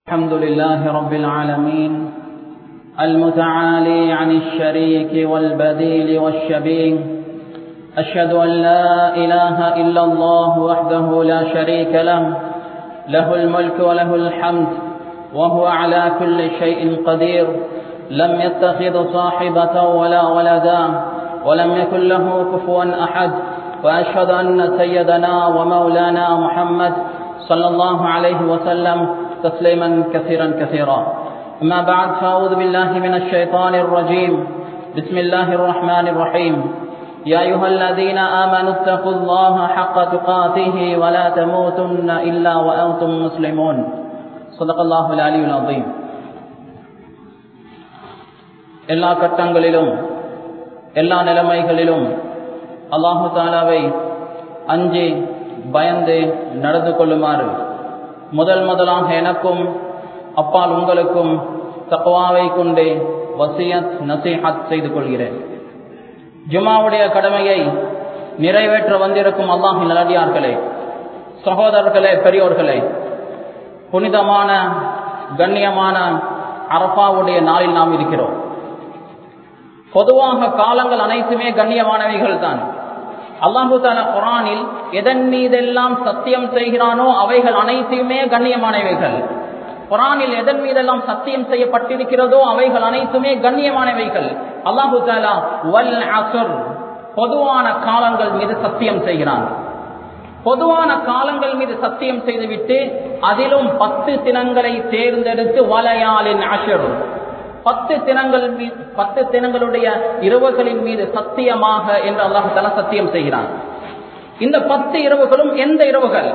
الحمد لله رب العالمين المتعالي عن الشريك والبديل والشبيه أشهد أن لا إله إلا الله وحده لا شريك له له الملك وله الحمد وهو على كل شيء قدير لم يتخذ صاحبة ولا ولدا ولم يكن له كفوا أحد وأشهد أن سيدنا ومولانا محمد صلى الله عليه وسلم تسليما كثيرا كثيرا أما بعد فأعوذ بالله من الشيطان الرجيم بسم الله الرحمن الرحيم يا أيها الذين آمنوا اتقوا الله حق تقاته ولا تموتن إلا وأنتم مسلمون صدق الله العلي العظيم எல்லா கட்டங்களிலும் எல்லா நிலைமைகளிலும் அல்லாஹு தாலாவை அஞ்சி பயந்து நடந்து கொள்ளுமாறு முதல் முதலாக எனக்கும் அப்பால் உங்களுக்கும் தக்குவாவை கொண்டே வசியத் நசீஹத் செய்து கொள்கிறேன் ஜுமாவுடைய கடமையை நிறைவேற்ற வந்திருக்கும் அல்லாஹின் நல்லடியார்களே சகோதரர்களே பெரியோர்களே புனிதமான கண்ணியமான அரபாவுடைய நாளில் நாம் இருக்கிறோம் பொதுவாக காலங்கள் அனைத்துமே கண்ணியமானவைகள் தான் அல்லாஹு தாலா குரானில் எதன் மீதெல்லாம் சத்தியம் செய்கிறானோ அவைகள் அனைத்துமே கண்ணியமானவைகள் குரானில் எதன் மீதெல்லாம் சத்தியம் செய்யப்பட்டிருக்கிறதோ அவைகள் அனைத்துமே கண்ணியமானவைகள் அல்லாஹு தாலா வல் அசுர் பொதுவான காலங்கள் மீது சத்தியம் செய்கிறான் பொதுவான காலங்கள் மீது சத்தியம் செய்துவிட்டு அதிலும் பத்து தினங்களை தேர்ந்தெடுத்து வலையாளின் அஷர் பத்து தினங்கள் மீது பத்து தினங்களுடைய இரவுகளின் மீது சத்தியமாக என்று அல்லாஹால சத்தியம் செய்கிறான் இந்த பத்து இரவுகளும் எந்த இரவுகள்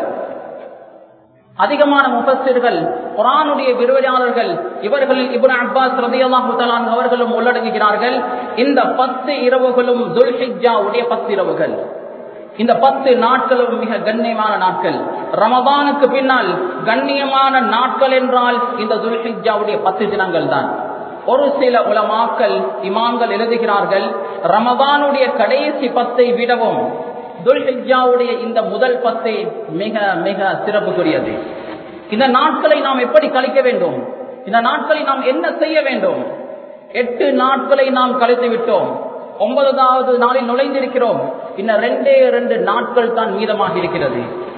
அதிகமான முபஸ்திர்கள் குரானுடைய விரிவடையாளர்கள் இவர்களில் இபுன் அப்பாஸ் ரதி அல்லாஹு அவர்களும் உள்ளடங்குகிறார்கள் இந்த பத்து இரவுகளும் துல்ஹிஜாவுடைய பத்து இரவுகள் இந்த பத்து நாட்களும் மிக கண்ணியமான நாட்கள் ரமதானுக்கு பின்னால் கண்ணியமான நாட்கள் என்றால் இந்த துல்ஹிஜாவுடைய பத்து தினங்கள் தான் ஒரு சில உலமாக்கள் இமாம்கள் எழுதுகிறார்கள் ரமதானுடைய கடைசி பத்தை விடவும் துல்ஹிஜாவுடைய இந்த முதல் பத்தை மிக மிக சிறப்புக்குரியது இந்த நாட்களை நாம் எப்படி கழிக்க வேண்டும் இந்த நாட்களை நாம் என்ன செய்ய வேண்டும் எட்டு நாட்களை நாம் கழித்து விட்டோம் ஒன்பதாவது நாளில் நுழைந்திருக்கிறோம் இன்னும் ரெண்டே ரெண்டு நாட்கள் தான் மீதமாக இருக்கிறது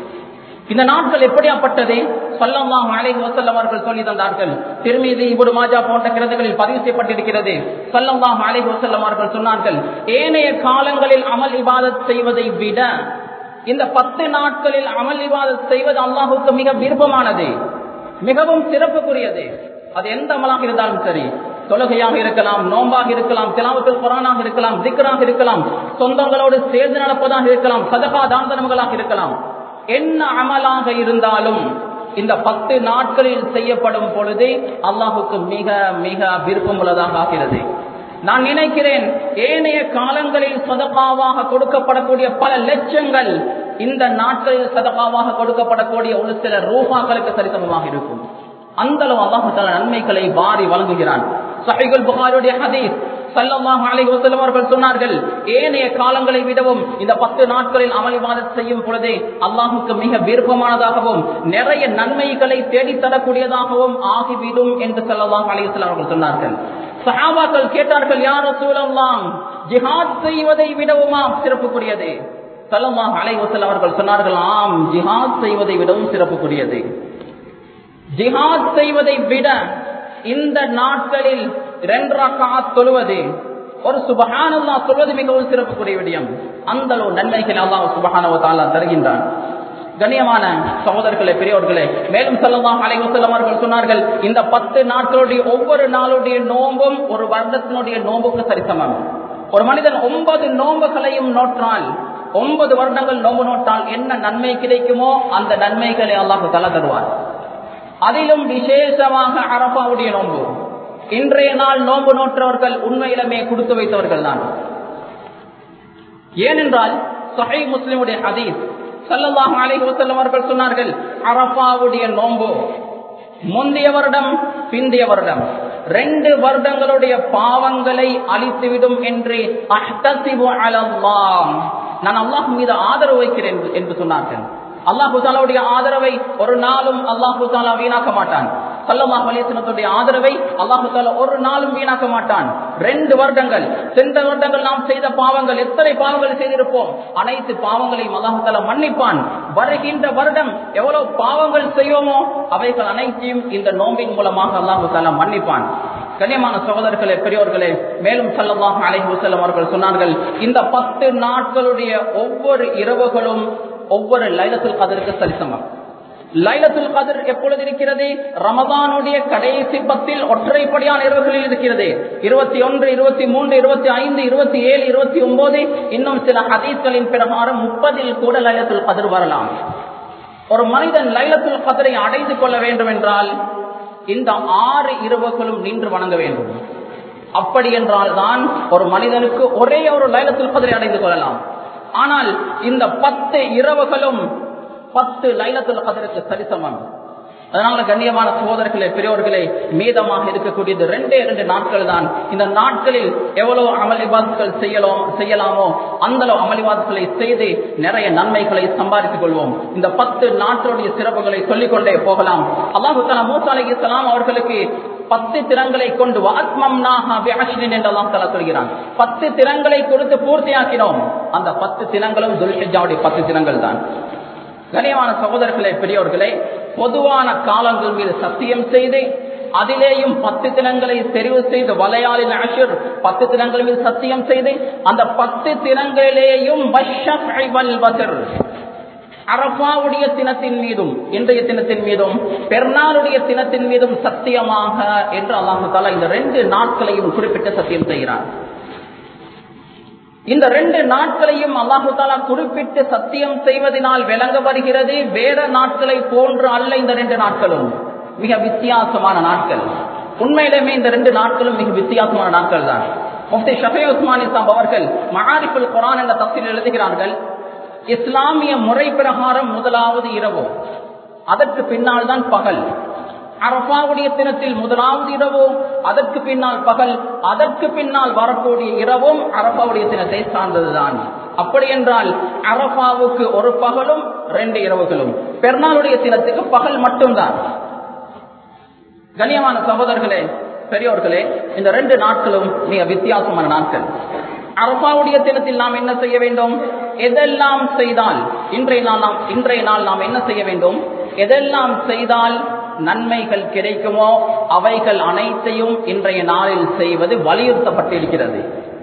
இந்த நாட்கள் எப்படியாப்பட்டது சல்லல்லாஹு அலைஹி வஸல்லம் அவர்கள் சொல்லி தந்தார்கள் திருமீதி இப்னு மாஜா போன்ற கிரந்தங்களில் பதிவு செய்யப்பட்டிருக்கிறது சல்லல்லாஹு அலைஹி வஸல்லம் அவர்கள் சொன்னார்கள் ஏனைய காலங்களில் அமல் இபாதத் செய்வதை விட இந்த பத்து நாட்களில் அமல் இபாதத் செய்வது அல்லாஹுக்கு மிக விருப்பமானது மிகவும் சிறப்புக்குரியது அது எந்த அமலாக இருந்தாலும் சரி தொழுகையாக இருக்கலாம் நோம்பாக இருக்கலாம் திலாவத்தில் குரானாக இருக்கலாம் திக்கராக இருக்கலாம் சொந்தங்களோடு சேர்ந்து நடப்பதாக இருக்கலாம் சதகா தாந்தனங்களாக இருக்கலாம் என்ன அமலாக இருந்தாலும் இந்த பத்து நாட்களில் செய்யப்படும் பொழுது அல்லாஹுக்கு மிக மிக விருப்பம் உள்ளதாக ஆகிறது நான் நினைக்கிறேன் ஏனைய காலங்களில் சதகாவாக கொடுக்கப்படக்கூடிய பல லட்சங்கள் இந்த நாட்களில் சதகாவாக கொடுக்கப்படக்கூடிய ஒரு சில ரூபாக்களுக்கு சரிசமமாக இருக்கும் அந்த அளவு அல்லாஹு நன்மைகளை வாரி வழங்குகிறான் சஹிகுல் புகாருடைய ஹதீஸ் சல்லல்லாஹு அலைஹி வஸல்லம் அவர்கள் சொன்னார்கள் ஏனைய காலங்களை விடவும் இந்த பத்து நாட்களில் அமளிவாதம் செய்யும் பொழுதே அல்லாஹுக்கு மிக விருப்பமானதாகவும் நிறைய நன்மைகளை தேடித்தரக்கூடியதாகவும் ஆகிவிடும் என்று சல்லல்லாஹு அலைஹி வஸல்லம் அவர்கள் சொன்னார்கள் சஹாபாக்கள் கேட்டார்கள் யார் ரசூலல்லாம் ஜிஹாத் செய்வதை விடவுமா சிறப்புக்குரியது சல்லல்லாஹு அலைஹி வஸல்லம் அவர்கள் சொன்னார்கள் ஆம் ஜிஹாத் செய்வதை விடவும் சிறப்புக்குரியது ஜிஹாத் செய்வதை விட இந்த நாட்களில் தொழுவது ஒரு சுபகானல்லா சொல்வது மிகவும் சிறப்புக்குரிய விடயம் அந்த அளவு நன்மைகள் அல்லாஹ் சுபகானவத்தாலா தருகின்றான் கண்ணியமான சகோதரர்களே பெரியவர்களே மேலும் சொல்லலாம் அலைவசல்லம் அவர்கள் சொன்னார்கள் இந்த பத்து நாட்களுடைய ஒவ்வொரு நாளுடைய நோம்பும் ஒரு வருடத்தினுடைய நோம்புக்கு சரிசமம் ஒரு மனிதன் ஒன்பது நோம்புகளையும் நோற்றால் ஒன்பது வருடங்கள் நோம்பு நோட்டால் என்ன நன்மை கிடைக்குமோ அந்த நன்மைகளை அல்லாஹு தலா தருவார் அதிலும் விசேஷமாக அரபாவுடைய நோன்பு இன்றைய நாள் நோன்பு நோற்றவர்கள் உண்மையிலுமே கொடுத்து வைத்தவர்கள் தான் ஏனென்றால் சஹை முஸ்லிமுடைய ஹதீஸ் சல்லல்லாஹு அலைஹி வஸல்லம் அவர்கள் சொன்னார்கள் அரபாவுடைய நோன்பு முந்தைய வருடம் பிந்திய வருடம் ரெண்டு வருடங்களுடைய பாவங்களை அழித்துவிடும் என்று அஹ்தசிபு அலல்லாஹ் நான் அல்லாஹ் மீது ஆதரவு வைக்கிறேன் என்று சொன்னார்கள் அல்லாஹு தாலாவுடைய ஆதரவை ஒரு நாளும் அல்லாஹு தாலா வீணாக்க மாட்டான் சல்லல்லாஹு அலைஹி வஸல்லத்துடைய ஆதரவை அல்லாஹு தஆலா ஒரு நாளும் வீணாக்க மாட்டான் ரெண்டு வருடங்கள் சென்ற வருடங்கள் நாம் செய்த பாவங்கள் எத்தனை பாவங்கள் செய்திருப்போம் அனைத்து பாவங்களையும் அல்லாஹு தஆலா மன்னிப்பான் வருகின்ற வருடம் எவ்வளவு பாவங்கள் செய்வோமோ அவைகள் அனைத்தையும் இந்த நோம்பின் மூலமாக அல்லாஹு தஆலா மன்னிப்பான் கண்ணியமான சகோதரர்களே பெரியோர்களே மேலும் சல்லல்லாஹு அலைஹி வஸல்லம் அவர்கள் சொன்னார்கள் இந்த பத்து நாட்களுடைய ஒவ்வொரு இரவுகளும் ஒவ்வொரு லைலத்துல் கதருக்கு சரிசமம் லைலத்துல் கதிர் எப்பொழுது இருக்கிறது ரமதானுடைய கடைசி பத்தில் ஒற்றைப்படியான இரவுகளில் இருக்கிறது இருபத்தி ஒன்று இருபத்தி மூன்று இருபத்தி ஐந்து இருபத்தி ஏழு இருபத்தி ஒன்பது இன்னும் சில ஹதீஸ்களின் பிரகாரம் முப்பதில் கூட லைலத்துல் கதிர் வரலாம் ஒரு மனிதன் லைலத்துல் கதிரை அடைந்து கொள்ள வேண்டும் என்றால் இந்த ஆறு இரவுகளும் நின்று வணங்க வேண்டும் அப்படி என்றால் தான் ஒரு மனிதனுக்கு ஒரே ஒரு லைலத்துல் கதிரை அடைந்து கொள்ளலாம் ஆனால் இந்த பத்து இரவுகளும் பத்து லைலத்துல் கதருக்கு சரிசமம் அதனால கண்ணியமான சகோதரர்களே பெரியோர்களே மீதமாக இருக்கக்கூடியது ரெண்டே ரெண்டு நாட்கள் தான் இந்த நாட்களில் எவ்வளவு அமளிவாதுகள் செய்யலாம் செய்யலாமோ அந்த அளவு அமளிவாதுகளை செய்து நிறைய நன்மைகளை சம்பாதித்துக் கொள்வோம் இந்த பத்து நாட்களுடைய சிறப்புகளை சொல்லிக் கொண்டே போகலாம் அல்லாஹு தலா மூசா அலி இஸ்லாம் அவர்களுக்கு பத்து திறங்களை கொண்டு என்றெல்லாம் தலா சொல்கிறான் பத்து திறங்களை கொடுத்து பூர்த்தியாக்கினோம் அந்த பத்து தினங்களும் துல்ஹிஜாவுடைய பத்து தினங்கள் தான் கனியமான சகோதரர்களே பெரியோர்களே பொதுவான காலங்கள் மீது சத்தியம் செய்து அதிலேயும் பத்து தினங்களை தெரிவு செய்து வலையாளின் அஷர் பத்து தினங்கள் மீது சத்தியம் செய்து அந்த பத்து தினங்களிலேயும் அரபாவுடைய தினத்தின் மீதும் இன்றைய தினத்தின் மீதும் பெருநாளுடைய தினத்தின் மீதும் சத்தியமாக என்று அல்லாஹு தாலா இந்த ரெண்டு நாட்களையும் குறிப்பிட்டு சத்தியம் செய்கிறார் இந்த ரெண்டு நாட்களையும் அல்லாஹு தாலா குறிப்பிட்டு சத்தியம் செய்வதனால் விளங்க வருகிறது வேற நாட்களை போன்று அல்ல இந்த ரெண்டு நாட்களும் மிக வித்தியாசமான நாட்கள் உண்மையிலுமே இந்த ரெண்டு நாட்களும் மிக வித்தியாசமான நாட்கள் தான் முஃப்தி ஷஃபி உஸ்மான் இஸ்லாம் அவர்கள் மகாரிஃபுல் குரான் என்ற தப்சில் எழுதுகிறார்கள் இஸ்லாமிய முறை பிரகாரம் முதலாவது இரவு அதற்கு பின்னால் தான் பகல் அரபாவுடைய தினத்தில் முதலாவது இரவு அதற்கு பின்னால் பகல் அதற்கு பின்னால் வரக்கூடிய இரவும் அரபாவுடைய தினத்தை சார்ந்ததுதான் அப்படி என்றால் அரபாவுக்கு ஒரு பகலும் ரெண்டு இரவுகளும் பெருநாளுடைய தினத்துக்கு பகல் மட்டும்தான் கண்ணியமான சகோதரர்களே பெரியோர்களே இந்த ரெண்டு நாட்களும் மிக வித்தியாசமான நாட்கள் அரபாவுடைய தினத்தில் நாம் என்ன செய்ய வேண்டும் எதெல்லாம் செய்தால் இன்றைய நாள் நாம் இன்றைய நாள் நாம் என்ன செய்ய வேண்டும் எதெல்லாம் செய்தால் நன்மைகள் கிடைக்குமோ அவைகள் அனைத்தையும் இன்றைய நாளில் செய்வது வலியுறுத்தப்பட்டிருக்கிறது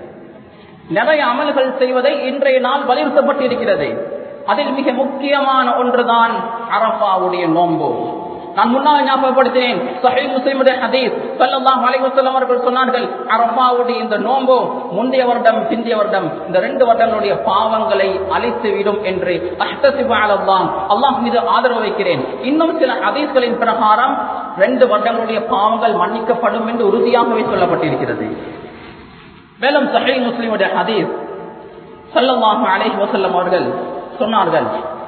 நிறைய அமல்கள் செய்வதை இன்றைய நாள் வலியுறுத்தப்பட்டிருக்கிறது அதில் மிக முக்கியமான ஒன்றுதான் அரபாவுடைய நோன்பு நான் முன்னால் ஞாபகப்படுத்தினேன் சஹை முஸ்லிமுடைய ஹதீஸ் ஸல்லல்லாஹு அலைஹி வஸல்லம் அவர்கள் சொன்னார்கள் அரஃபாவுடைய இந்த நோன்பு முந்தைய வருடம் பிந்தைய வருடம் இந்த ரெண்டு வருடங்களுடைய பாவங்களை அழித்து விடும் என்று அஹ்தசிபு அலல்லாஹ் அல்லாஹ் மீது ஆதரவு வைக்கிறேன் இன்னும் சில ஹதீஸ்களின் பிரகாரம் ரெண்டு வருடங்களுடைய பாவங்கள் மன்னிக்கப்படும் என்று உறுதியாகவே சொல்லப்பட்டிருக்கிறது மேலும் சஹை முஸ்லிமுடைய ஹதீஸ் ஸல்லல்லாஹு அலைஹி வஸல்லம் அவர்கள் சொன்னார்கள்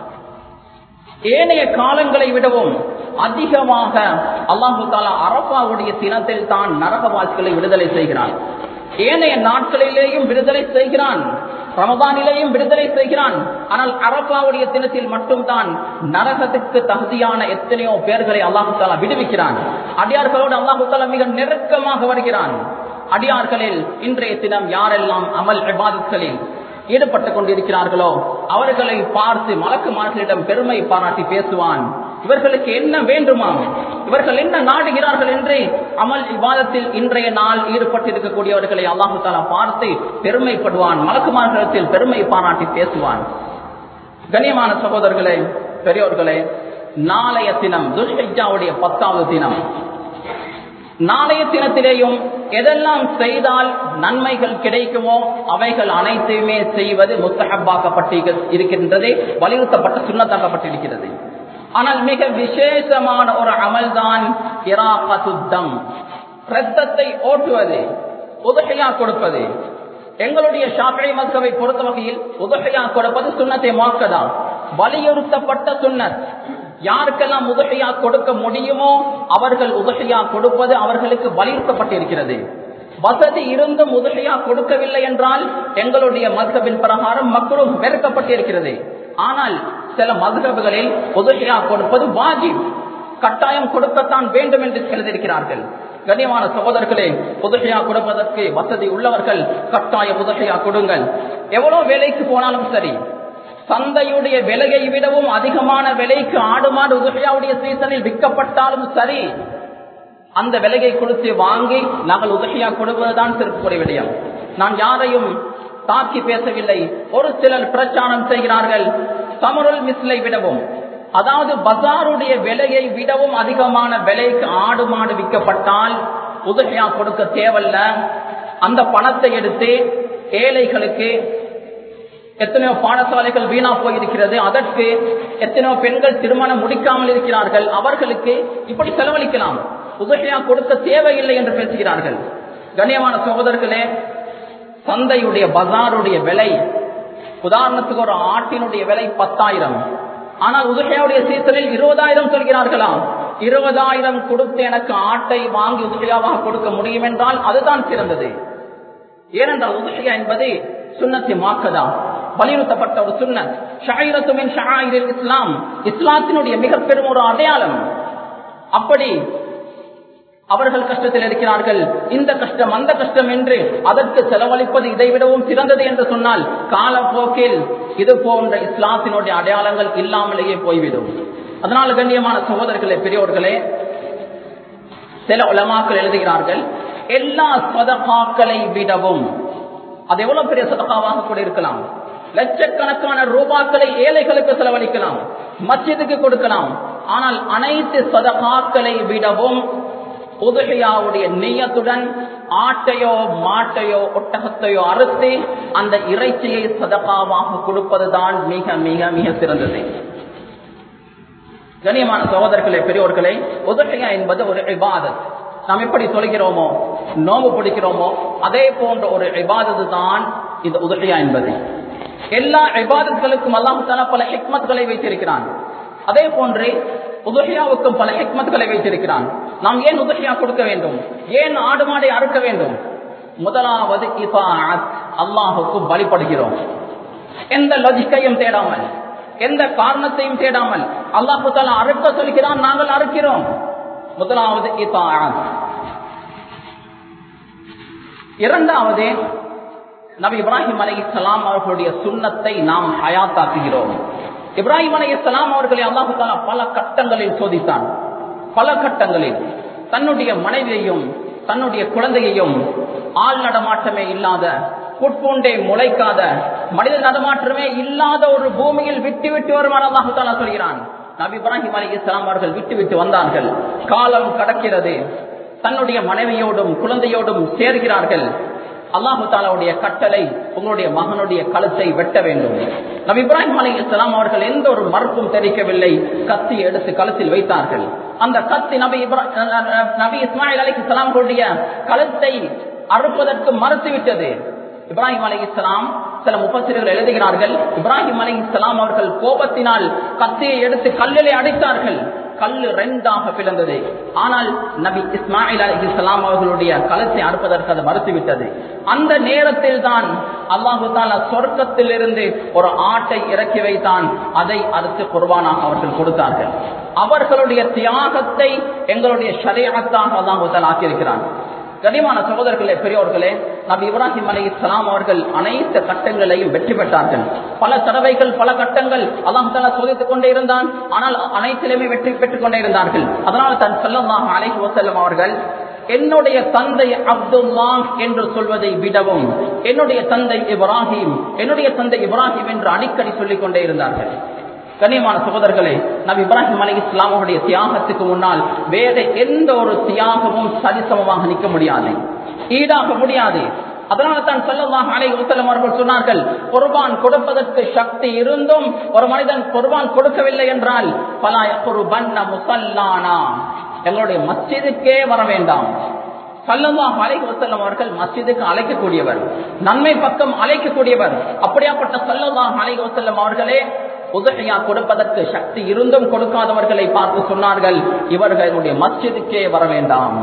ஏனைய காலங்களை விடவும் அதிகமாக அல்லாஹு தாலா அரபாவுடைய தினத்தில் தான் நரகவாசிகளை விடுதலை செய்கிறான் ஏனைய நாட்களிலேயும் விடுதலை செய்கிறான் ரமதானிலேயும் விடுதலை செய்கிறான் ஆனால் அரபாவுடைய தினத்தில் மட்டும்தான் நரகத்துக்கு தகுதியான எத்தனையோ பேர்களை அல்லாஹு தாலா விடுவிக்கிறான் அடியார்களோடு அல்லாஹு தாலா மிக நெருக்கமாக வருகிறான் அடியார்களில் இன்றைய தினம் யாரெல்லாம் அமல் விவாதங்களில் ஈடுபட்டுக் கொண்டிருக்கிறார்களோ அவர்களை பார்த்து மலக்குமார்களிடம் பெருமை பாராட்டி பேசுவான் இவர்களுக்கு என்ன வேண்டுமாம் இவர்கள் என்ன நாடுகிறார்கள் என்று அமல் விவாதத்தில் இன்றைய நாள் ஈடுபட்டிருக்கக்கூடியவர்களை அல்லாஹு தாலா பார்த்து பெருமைப்படுவான் மலக்குமார்களிடத்தில் பெருமை பாராட்டி பேசுவான் கண்ணியமான சகோதரர்களே பெரியோர்களே நாளைய தினம் துல்ஹிஜாவுடைய பத்தாவது தினம் நாளைய தினத்திலேயும் எதெல்லாம் செய்தால் நன்மைகள் கிடைக்குமோ அவைகள் அனைத்தையுமே செய்வது முத்தகப்பாக்கப்பட்டு இருக்கின்றது வலியுறுத்தப்பட்ட சுண்ணத்தாக்கப்பட்டிருக்கிறது ஆனால் மிக விசேஷமான ஒரு அமல்தான் இராகத்துத்தம் ரத்தத்தை ஓட்டுவது உதகையா கொடுப்பது எங்களுடைய ஷாஃபி மஸ்கவை பொறுத்த வகையில் உதகையா கொடுப்பது சுண்ணத்தை மாக்கதான் வலியுறுத்தப்பட்ட சுண்ணத் யாருக்கெல்லாம் உதகையா கொடுக்க முடியுமோ அவர்கள் உதகையா கொடுப்பது அவர்களுக்கு வலியுறுத்தப்பட்டிருக்கிறது வசதி இருந்தும் உதகையா கொடுக்கவில்லை என்றால் எங்களுடைய மதுகபின் பிரகாரம் மக்களும் வெறுக்கப்பட்டிருக்கிறது ஆனால் சில மதுகபுகளில் உதகையா கொடுப்பது வாஜிப் கட்டாயம் கொடுக்கத்தான் வேண்டும் என்று எழுதியிருக்கிறார்கள் கண்ணியமான சகோதரர்களே உதகையா கொடுப்பதற்கு வசதி உள்ளவர்கள் கட்டாய உதகையா கொடுங்கள் எவ்வளவு வேலைக்கு போனாலும் சரி சந்தையுடைய விலையை விடவும் அதிகமான விலைக்கு ஆடு மாடு உதகையாவுடைய சீசனில் விற்கப்பட்டாலும் சரி அந்த விலையை கொடுத்து வாங்கி நாங்கள் உதகையா கொடுப்பதுதான் திருப்புடைய விடயம் நான் யாரையும் தாக்கி பேசவில்லை ஒரு சிலர் பிரச்சாரம் செய்கிறார்கள் சமருல் மிஸ்லை விடவும் அதாவது பசாருடைய விலையை விடவும் அதிகமான விலைக்கு ஆடு மாடு விற்கப்பட்டால் உதகையா கொடுக்க தேவல்ல அந்த பணத்தை எடுத்து ஏழைகளுக்கு எத்தனையோ பாடசாலைகள் வீணா போயிருக்கிறது அதற்கு எத்தனையோ பெண்கள் திருமணம் முடிக்காமல் இருக்கிறார்கள் அவர்களுக்கு இப்படி செலவழிக்கலாம் உதகையா கொடுக்க தேவையில்லை என்று பேசுகிறார்கள் கண்ணியமான சகோதரர்களே சந்தையுடைய பஜாருடைய விலை உதாரணத்துக்கு ஒரு ஆட்டினுடைய விலை பத்தாயிரம் ஆனால் உதுகையாவுடைய சீசனில் இருபதாயிரம் சொல்கிறார்களாம் இருபதாயிரம் கொடுத்து எனக்கு ஆட்டை வாங்கி உதுகையாவாக கொடுக்க முடியும் என்றால் அதுதான் சிறந்தது ஏனென்றால் உதுகையா என்பது சுண்ணத்தை மாக்கதா வலியுறுத்தப்பட்ட ஒரு சுண்ணத் ஷாயிரத்துமின் ஷாயிரில் இஸ்லாம் இஸ்லாத்தினுடைய மிக பெரும் ஒரு அடையாளம் அப்படி அவர்கள் கஷ்டத்தில் இருக்கிறார்கள் இந்த கஷ்டம் அந்த கஷ்டம் என்று அதற்கு செலவழிப்பது இதை விடவும் சிறந்தது என்று சொன்னால் காலப்போக்கில் இது போன்ற இஸ்லாத்தினுடைய அடையாளங்கள் இல்லாமலேயே போய்விடும் அதனால் கண்ணியமான சகோதரர்களே பெரியோர்களே சில உலமாக்கள் எழுதுகிறார்கள் எல்லா சதகாக்களை விடவும் அது எவ்வளவு பெரிய சதகாவாக கூட இருக்கலாம் லட்சக்கணக்கான ரூபாக்களை ஏழைகளுக்கு செலவழிக்கலாம் மஸ்ஜிதுக்கு கொடுக்கலாம் ஆனால் அனைத்து சதகாக்களை விடவும் உதகையாவுடைய நெய்யத்துடன் ஆட்டையோ மாட்டையோ ஒட்டகத்தையோ அறுத்து அந்த இறைச்சியை சதகாவாக கொடுப்பதுதான் மிக மிக மிக சிறந்தது கண்ணியமான சகோதரர்களே பெரியோர்களே உதகையா என்பது ஒரு இபாதத் நாம் எப்படி சொல்கிறோமோ நோம்பு பிடிக்கிறோமோ அதே போன்ற ஒரு இபாதத்து தான் இந்த உதகையா என்பது எல்லா இபாதத்களுக்கும் அல்லாஹால பல ஹிக்மத்களை வைத்திருக்கிறான் அதே போன்று உதகையாவுக்கும் பல ஹிக்மத்களை வைத்திருக்கிறான் நாம் ஏன் உதகையா கொடுக்க வேண்டும் ஏன் ஆடு மாடை அறுக்க வேண்டும் முதலாவது அல்லாஹுக்கு வழிபடுகிறோம் எந்த லஜிக்கையும் தேடாமல் எந்த காரணத்தையும் தேடாமல் அல்லாஹு தாலா அறுக்க சொல்கிறான் நாங்கள் அறுக்கிறோம் முதலாவது இரண்டாவது நபி இப்ராஹிம் அலி இஸ்லாம் அவர்களுடைய சுண்ணத்தை நாம் ஹயாத்தாக்குகிறோம் இப்ராஹிம் அலி இஸ்லாம் அவர்களை அல்லாஹு தாலா பல கட்டங்களில் சோதித்தான் பல கட்டங்களில் தன்னுடைய மனைவியையும் தன்னுடைய குழந்தையையும் ஆள் நடமாட்டமே இல்லாத புட்பூண்டே முளைக்காத மனித நடமாற்றமே இல்லாத ஒரு பூமியில் விட்டு விட்டு வருமான அல்லாஹு தாலா சொல்கிறான் நபி இப்ராஹிம் அலி இஸ்லாம் அவர்கள் விட்டு விட்டு வந்தார்கள் காலம் கடக்கிறது தன்னுடைய மனைவியோடும் குழந்தையோடும் சேர்கிறார்கள் அல்லாஹு தாலாவுடைய கட்டளை உங்களுடைய மகனுடைய கழுத்தை வெட்ட வேண்டும் நபி இப்ராஹிம் அலி இஸ்லாம் அவர்கள் எந்த ஒரு மறுப்பும் தெரிவிக்கவில்லை கத்தி எடுத்து கழுத்தில் வைத்தார்கள் அந்த கத்தி நபி நபி இஸ்மாயில் அலி இஸ்லாமுடைய கழுத்தை அறுப்பதற்கு மறுத்துவிட்டது இப்ராஹிம் அலி இஸ்லாம் சில முப்பசிரியர்கள் எழுதுகிறார்கள் இப்ராஹிம் அலி இஸ்லாம் அவர்கள் கோபத்தினால் கத்தியை எடுத்து கல்லிலே அடித்தார்கள் கல்லு ரெண்டாக பிளந்தது ஆனால் நபி இஸ்மாயில் அலி இஸ்லாம் அவர்களுடைய களத்தை அறுப்பதற்கு அது மறுத்துவிட்டது அந்த நேரத்தில் தான் அல்லாஹு தாலா சொர்க்கத்திலிருந்து ஒரு ஆட்டை இறக்கி வைத்தான் அதை அறுத்து குர்பானாக அவர்கள் கொடுத்தார்கள் அவர்களுடைய தியாகத்தை எங்களுடைய ஷரீரத்தாக அல்லாஹு தாலா ஆக்கியிருக்கிறான் கனிமான சகோதரர்களே பெரியோர்களே நபி இப்ராஹிம் அலி இஸ்லாம் அவர்கள் அனைத்து கட்டங்களையும் வெற்றி பெற்றார்கள் பல தடவைகள் பல கட்டங்கள் அல்லாம் தலா சோதித்துக் கொண்டே இருந்தான் ஆனால் அனைத்திலுமே வெற்றி பெற்றுக் கொண்டே இருந்தார்கள் அதனால் தன் செல்லமாக அலைஹி வசல்லம் அவர்கள் என்னுடைய தந்தை அப்துல்லா என்று சொல்வதை விடவும் என்னுடைய தந்தை இப்ராஹிம் என்னுடைய தந்தை இப்ராஹிம் என்று அடிக்கடி சொல்லிக் கொண்டே இருந்தார்கள் கண்ணியமான சகோதரர்களே நபி இப்ராஹிம் அலி இஸ்லாமுடைய தியாகத்துக்கு முன்னால் வேற எந்த ஒரு தியாகமும் சரிசமமாக நிற்க முடியாது ஈடாக முடியாது அதனால தான் செல்லமாக அலை உத்தலம் அவர்கள் சொன்னார்கள் குர்பான் கொடுப்பதற்கு சக்தி இருந்தும் ஒரு மனிதன் குர்பான் கொடுக்கவில்லை என்றால் பல குர்பன்ன முசல்லானா எங்களுடைய மஸ்ஜிதுக்கே வர வேண்டாம் சல்லல்லாஹ் அலைஹி வஸல்லம் அவர்கள் மஸ்ஜிதுக்கு அழைக்கக்கூடியவர் நன்மை பக்கம் அழைக்கக்கூடியவர் அப்படியாப்பட்ட சல்லல்லாஹ் அலைஹி வஸல்லம் அவர்களே உதகையா கொடுப்பதற்கு சக்தி இருந்தும் கொடுக்காதவர்களை பார்த்து சொன்னார்கள் இவர்களுடைய மஸ்ஜிதுக்கே வர வேண்டாம்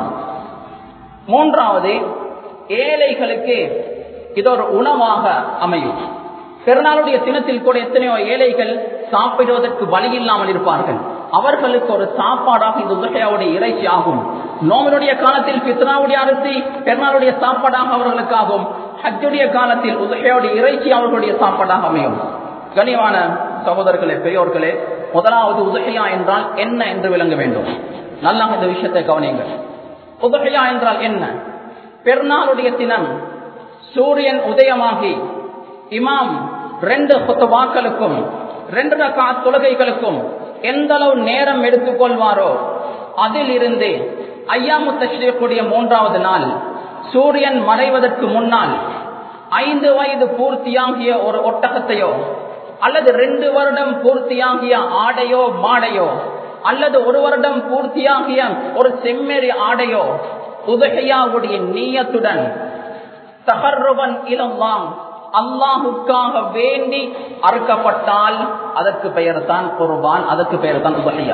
மூன்றாவது ஏழைகளுக்கு இது ஒரு உணவாக அமையும் பெருநாளுடைய தினத்தில் கூட எத்தனையோ ஏழைகள் சாப்பிடுவதற்கு வழி இல்லாமல் இருப்பார்கள் அவர்களுக்கு ஒரு சாப்பாடாக இந்த உதகையாவுடைய இறைச்சி ஆகும் நோமனுடைய காலத்தில் பித்னாவுடைய அரிசி பெருநாளுடைய சாப்பாடாக அவர்களுக்கு ஆகும் ஹஜ்ஜுடைய காலத்தில் உதகையாவுடைய இறைச்சி அவர்களுடைய சாப்பாடாக அமையும் கனிவான சகோதரர்களே பெரியோர்களே முதலாவது உதகையா என்றால் என்ன என்று விளங்க வேண்டும் நல்லா இந்த விஷயத்தை கவனியுங்கள் உதகையா என்றால் என்ன பெருநாளுடைய தினம் சூரியன் உதயமாகி இமாம் ரெண்டு வாக்களுக்கும் ரெண்டு ரகா தொழுகைகளுக்கும் எந்த அளவு நேரம் எடுத்துக்கொள்வாரோ அதில் இருந்து ஐயாமு தஷ்ரீக்குடைய மூன்றாவது நாள் சூரியன் மறைவதற்கு முன்னால் ஐந்து வயது பூர்த்தியாகிய ஒரு ஒட்டகத்தையோ அல்லது ரெண்டு வருடம் பூர்த்தியாகிய ஆடையோ மாடையோ அல்லது ஒரு வருடம் பூர்த்தியாகிய ஒரு செம்மறி ஆடையோ உதகையாவுடைய நீயத்துடன் தகர்ருவன் இளம்வாங் அல்லாஹுக்காக வேண்டி அறுக்கப்பட்டால் அதற்கு பெயர் தான் குர்பான் அதற்கு பெயர் தான் உபகையா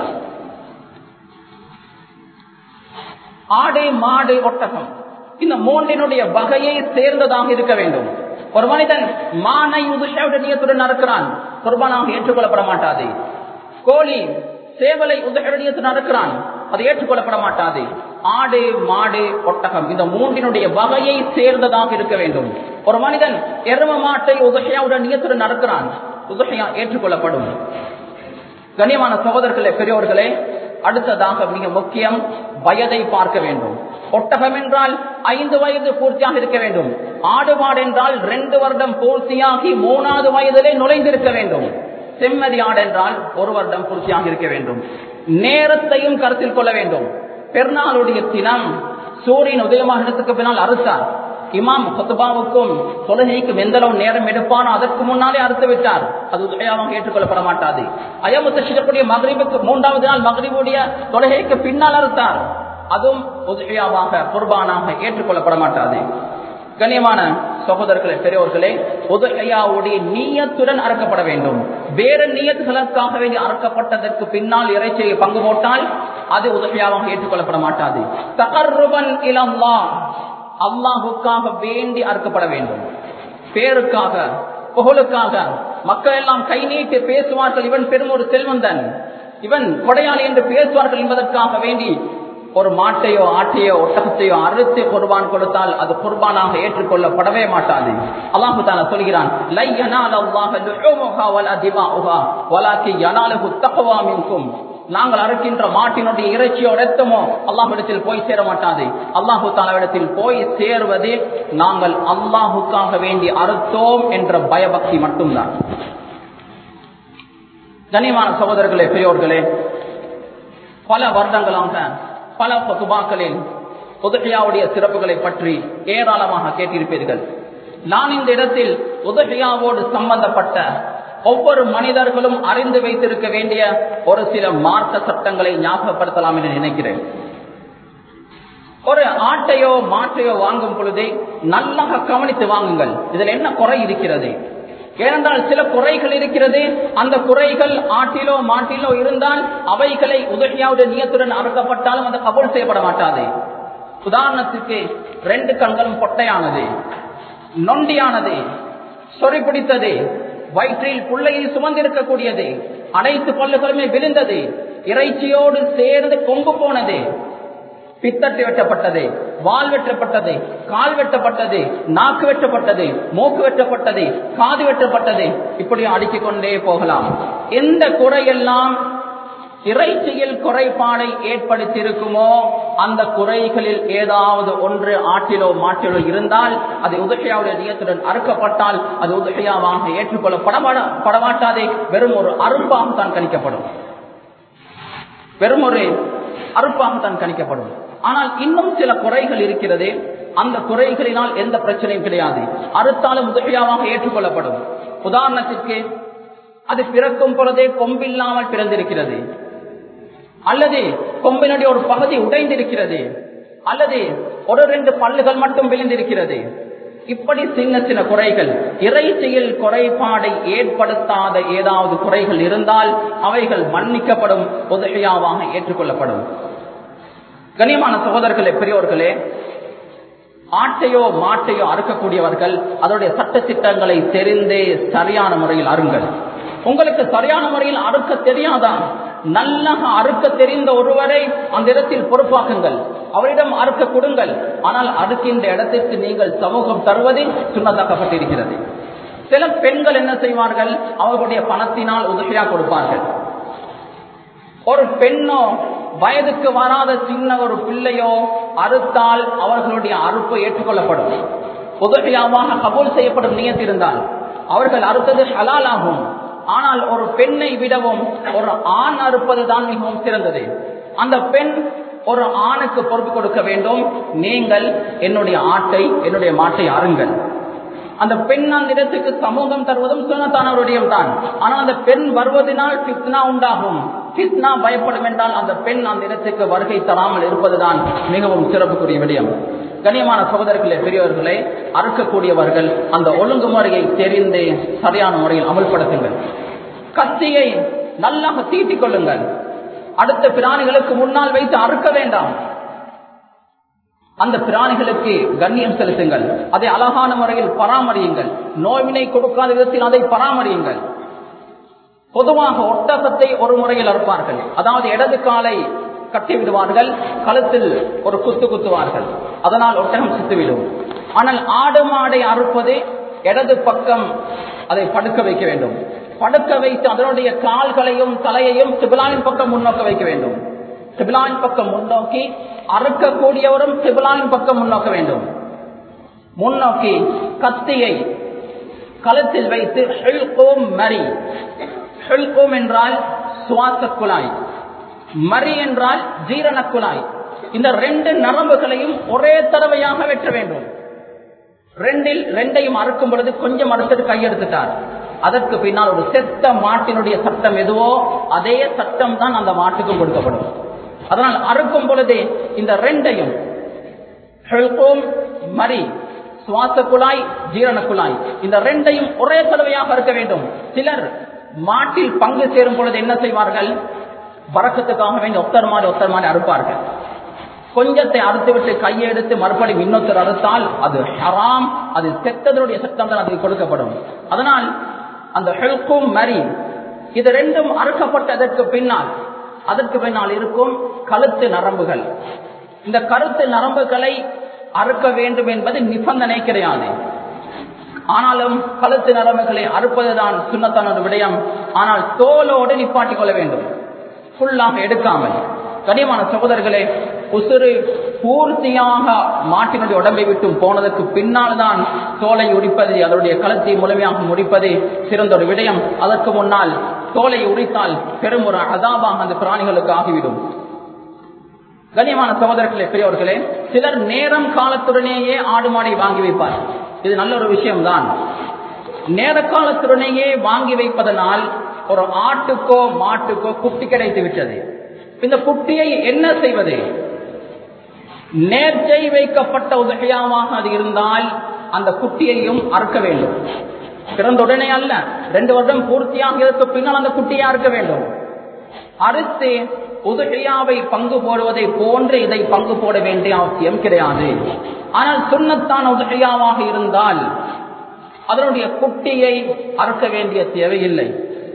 ஆடை மாடு ஒட்டகம் இந்த மூன்றினுடைய வகையை சேர்ந்ததாக இருக்க வேண்டும் ஒரு மனிதன் மானை உதுஷத்துடன் அறுக்கிறான் குர்பானாக ஏற்றுக்கொள்ளப்பட மாட்டாது கோழி சேவலை உதகடியத்துடன் அறுக்கிறான் அது ஏற்றுக்கொள்ளப்பட மாட்டாது ஆடு மாடு ஒட்டகம் இந்த மூன்றினுடைய வகையை சேர்ந்ததாக இருக்க வேண்டும் ஒரு மனிதன் எரும மாட்டை உதகையாவுடன் நியத்துடன் நடக்கிறான் உதகையா ஏற்றுக்கொள்ளப்படும் கண்ணியமான சகோதரர்களே பெரியோர்களே அடுத்ததாக மிக முக்கியம் வயதை பார்க்க வேண்டும் ஒட்டகம் என்றால் ஐந்து வயது பூர்த்தியாக இருக்க வேண்டும் ஆடு மாடு என்றால் ரெண்டு வருடம் பூர்த்தியாகி மூணாவது வயதிலே நுழைந்திருக்க வேண்டும் செம்மதி ஆடு என்றால் ஒரு வருடம் பூர்த்தியாக இருக்க வேண்டும் நேரத்தையும் கருத்தில் கொள்ள வேண்டும் பெருநாளுடைய தினம் சூரியன் உதயமாகத்துக்கு பின்னால் அறுத்தார் இமாம் ஹத்துபாவுக்கும் தொழுகைக்கும் எந்த அளவு நேரம் எடுப்பானோ அதற்கு முன்னாலே அறுத்து விட்டார் அது உதயமாக ஏற்றுக்கொள்ளப்பட மாட்டாது அயமுத்த சிறப்புடைய மகரிபுக்கு மூன்றாவது நாள் மகரிபுடைய தொழுகைக்கு பின்னால் அறுத்தார் அதுவும் உதவியாவாக குர்பானாக ஏற்றுக்கொள்ளப்பட மாட்டாது கண்ணியமான சகோதரர்களே பெரியோர்களே உதகையாவுடைய நீயத்துடன் அறுக்கப்பட வேண்டும் வேறு நீயத்துகளுக்காக வேண்டி அறுக்கப்பட்டதற்கு பின்னால் இறைச்சியை பங்கு போட்டால் அது உதவியாவாக ஏற்றுக்கொள்ளப்பட மாட்டாது தகர்ருபன் இளம்லா அல்லாஹுக்காக வேண்டி அறுக்கப்பட வேண்டும் பேருக்காக புகழுக்காக மக்கள் எல்லாம் கை நீட்டு பேசுவார்கள் இவன் பெரும் ஒரு செல்வந்தன் இவன் கொடையாளி என்று பேசுவார்கள் என்பதற்காக வேண்டி ஒரு மாட்டையோ ஆட்டையோ ஒட்டகத்தையோ அறுத்து குர்பான் கொடுத்தால் அது குர்பானாக ஏற்றுக்கொள்ளப்படவே மாட்டாது அல்லாஹு தாலா சொல்கிறான் லை யனால அல்லாஹ லுஹூமுஹா வலா திமாஉஹா வலாக்கி யனாலுஹு தக்வா மின்கும் நாங்கள் அறுக்கின்ற மாட்டினுடைய இறைச்சியோ ரத்தமோ அல்லாஹிடத்தில் போய் சேர மாட்டாது அல்லாஹு தாலாவிடத்தில் போய் சேர்வது நாங்கள் அல்லாஹுக்காக வேண்டி அறுத்தோம் என்ற பயபக்தி மட்டும்தான் கனிமான சகோதரர்களே பெரியோர்களே பல வருடங்களாக பல பொதுபாக்களில் உதகையாவுடைய சிறப்புகளை பற்றி ஏராளமாக கேட்டிருப்பீர்கள் நான் இந்த இடத்தில் உதகையாவோடு சம்பந்தப்பட்ட ஒவ்வொரு மனிதர்களும் அறிந்து வைத்திருக்க வேண்டிய ஒரு சில மார்க்க சட்டங்களை ஞாபகப்படுத்தலாம் என்று நினைக்கிறேன் ஒரு ஆட்டையோ மாட்டையோ வாங்கும் பொழுதே நல்லாக கவனித்து வாங்குங்கள் இதில் என்ன குறை இருக்கிறது ஏனென்றால் சில குறைகள் இருக்கிறது அந்த குறைகள் ஆட்டிலோ மாட்டிலோ இருந்தால் அவைகளை உதவியாவுடைய நியத்துடன் அறுக்கப்பட்டாலும் அது கபூல் செய்யப்பட மாட்டாது உதாரணத்துக்கு ரெண்டு கண்களும் பொட்டையானது நொண்டியானது சொறி பிடித்தது வயிற்றில் புள்ளையை சுமந்திருக்கக்கூடியது அனைத்து பல்லுகளுமே விழுந்தது இறைச்சியோடு சேர்ந்து கொம்பு போனது பித்தட்டு வெட்டப்பட்டது வால் வெட்டப்பட்டது கால் வெட்டப்பட்டது நாக்கு வெட்டப்பட்டது மூக்கு வெட்டப்பட்டது காது வெட்டப்பட்டது இப்படி அடுக்கிக் கொண்டே போகலாம் எந்த குறையெல்லாம் இறைச்சியில் குறைபாடை ஏற்படுத்தியிருக்குமோ அந்த குறைகளில் ஏதாவது ஒன்று ஆட்டிலோ மாட்டிலோ இருந்தால் அது உதகையாவுடைய நியத்துடன் அறுக்கப்பட்டால் அது உதகையாவாக ஏற்றுக்கொள்ளப்பட படமாட்டாதே வெறும் ஒரு அரும்பாக தான் கணிக்கப்படும் வெறும் ஒரு அறுப்பாக தான் கணிக்கப்படும் ஆனால் இன்னும் சில குறைகள் இருக்கிறது அந்த குறைகளினால் எந்த பிரச்சனையும் கிடையாது அறுத்தாலும் உதவியாவாக ஏற்றுக்கொள்ளப்படும் உதாரணத்திற்கு அது பிறக்கும் பொழுதே கொம்பில்லாமல் பிறந்திருக்கிறது அல்லது கொம்பினுடைய ஒரு பகுதி உடைந்திருக்கிறது அல்லது ஒரு ரெண்டு பல்லுகள் மட்டும் விழுந்திருக்கிறது இப்படி சின்ன சின்ன குறைகள் இறைச்சியில் குறைபாடை ஏற்படுத்தாத ஏதாவது குறைகள் இருந்தால் அவைகள் மன்னிக்கப்படும் உதவியாவாக ஏற்றுக்கொள்ளப்படும் கனியமான சகோதரர்களே பெரியோர்களே ஆட்டையோ மாட்டையோ அறுக்கக்கூடியவர்கள் அதனுடைய சட்ட திட்டங்களை தெரிந்தே சரியான முறையில் அருங்கள் உங்களுக்கு சரியான முறையில் அறுக்க தெரியாதா நல்லக அறுக்க தெரிந்த ஒருவரை அந்த இடத்தில் பொறுப்பாக்குங்கள் அவரிடம் அறுக்க கொடுங்கள் ஆனால் அறுக்கின்ற இடத்திற்கு நீங்கள் சமூகம் தருவது சுண்ணத்தாக்கப்பட்டிருக்கிறது சில பெண்கள் என்ன செய்வார்கள் அவர்களுடைய பணத்தினால் உதவியா கொடுப்பார்கள் ஒரு பெண்ணோ வயதுக்கு வராத சின்ன ஒரு பிள்ளையோ அறுத்தால் அவர்களுடைய அறுப்பு ஏற்றுக்கொள்ளப்படும் உதவியாவாக கபூல் செய்யப்படும் நியத்திருந்தால் அவர்கள் அறுத்தது ஹலால் ஆகும் ஆனால் ஒரு பெண்ணை விடவும் ஒரு ஆண் அறுப்பது தான் மிகவும் சிறந்தது அந்த பெண் ஒரு ஆணுக்கு பொறுப்பு கொடுக்க வேண்டும் நீங்கள் என்னுடைய ஆட்டை என்னுடைய மாட்டை அருங்கள் அந்த பெண் அந்த இடத்துக்கு சமூகம் தருவதும் சுனத்தானவருடைய தான் ஆனால் அந்த பெண் வருவதனால் பித்னா உண்டாகும் பித்னா பயப்படும் என்றால் அந்த பெண் அந்த இடத்துக்கு வருகை தராமல் இருப்பதுதான் மிகவும் சிறப்புக்குரிய விடயம் கண்ணியமான சகோதரர்களே பெரியவர்களே அறுக்கக்கூடியவர்கள் அந்த ஒழுங்குமுறையை தெரிந்து சரியான முறையில் அமல்படுத்துங்கள் கத்தியை நல்லாக தீட்டிக் கொள்ளுங்கள் அடுத்த பிராணிகளுக்கு முன்னால் வைத்து அறுக்க வேண்டாம் அந்த பிராணிகளுக்கு கண்ணியம் செலுத்துங்கள் அதை அழகான முறையில் பராமரியுங்கள் நோய்வினை கொடுக்காத விதத்தில் அதை பராமரியுங்கள் பொதுவாக ஒட்டகத்தை ஒரு முறையில் அறுப்பார்கள் அதாவது இடது காலை கட்டி விடுவார்கள் கழுத்தில் ஒரு குத்து குத்துவார்கள் அதனால் ஒட்டகம் சித்துவிடும் ஆனால் ஆடு மாடை அறுப்பது இடது பக்கம் அதை படுக்க வைக்க வேண்டும் படுக்க வைத்து அதனுடைய கால்களையும் தலையையும் சிபிலானின் பக்கம் முன்னோக்க வைக்க வேண்டும் சிபிலானின் பக்கம் முன்னோக்கி அறுக்கக்கூடியவரும் சிபிலானின் பக்கம் முன்னோக்க வேண்டும் முன்னோக்கி கத்தியை கழுத்தில் வைத்து ஹெல்கோம் மரி ஹெல்கோம் என்றால் சுவாச குழாய் மரி என்றால் ஜீரண குழாய் இந்த ரெண்டு நரம்புகளையும் ஒரே தடவையாக வெட்ட வேண்டும் ரெண்டில் ரெண்டையும் அறுக்கும் பொழுது கொஞ்சம் அறுத்தது கையெடுத்துட்டார் அதற்கு பின்னால் ஒரு செத்த மாட்டினுடைய சட்டம் எதுவோ அதே சட்டம் தான் அந்த மாட்டுக்கும் கொடுக்கப்படும் அதனால் அறுக்கும் பொழுதே இந்த ரெண்டையும் மரி சுவாச குழாய் ஜீரண குழாய் இந்த ரெண்டையும் ஒரே தடவையாக இருக்க வேண்டும் சிலர் மாட்டில் பங்கு சேரும் பொழுது என்ன செய்வார்கள் வரக்கத்துக்காக வேண்டிய ஒத்தர் மாதிரி ஒத்தர் மாதிரி அறுப்பார்கள் கொஞ்சத்தை அறுத்து விட்டு கையை எடுத்து மறுபடி இன்னொருத்தர் அறுத்தால் அது ஹராம் அது செத்ததனுடைய சட்டம் தான் அதுக்கு கொடுக்கப்படும் அதனால் அந்த ஹெல்கும் மரி இது ரெண்டும் அறுக்கப்பட்டதற்கு பின்னால் அதற்கு பின்னால் இருக்கும் கழுத்து நரம்புகள் இந்த கருத்து நரம்புகளை அறுக்க வேண்டும் என்பது நிபந்தனை கிடையாது ஆனாலும் கழுத்து நரம்புகளை அறுப்பதுதான் சுண்ணத்தான ஒரு விடயம் ஆனால் தோலோடு நிப்பாட்டிக் கொள்ள வேண்டும் ஃபுல்லாக எடுக்காமல் கனியமான சகோதரர்களே உசுறு பூர்த்தியாக மாட்டினுடைய உடம்பை விட்டு போனதற்கு பின்னால் தான் தோலை உரிப்பது அதனுடைய களத்தை முழுமையாக முடிப்பது சிறந்த ஒரு விடயம் அதற்கு முன்னால் தோலை உரித்தால் பெரும் ஒரு அதாபாக அந்த பிராணிகளுக்கு ஆகிவிடும் கண்ணியமான சகோதரர்களே பெரியவர்களே சிலர் நேரம் காலத்துடனேயே ஆடு மாடை வாங்கி வைப்பார் இது நல்ல ஒரு விஷயம்தான் நேர காலத்துடனேயே வாங்கி வைப்பதனால் ஒரு ஆட்டுக்கோ மாட்டுக்கோ குட்டி கிடைத்து விட்டது இந்த குட்டியை என்ன செய்வது நேர்ச்சை வைக்கப்பட்ட உதகையாவாக அது இருந்தால் அந்த குட்டியையும் அறுக்க வேண்டும் பிறந்த உடனே அல்ல ரெண்டு வருடம் பூர்த்தியாகியதற்கு பின்னால் அந்த குட்டியை அறுக்க வேண்டும் அறுத்து உதகையாவை பங்கு போடுவதை போன்று இதை பங்கு போட வேண்டிய அவசியம் கிடையாது ஆனால் சுண்ணத்தான உதகையாவாக இருந்தால் அதனுடைய குட்டியை அறுக்க வேண்டிய தேவையில்லை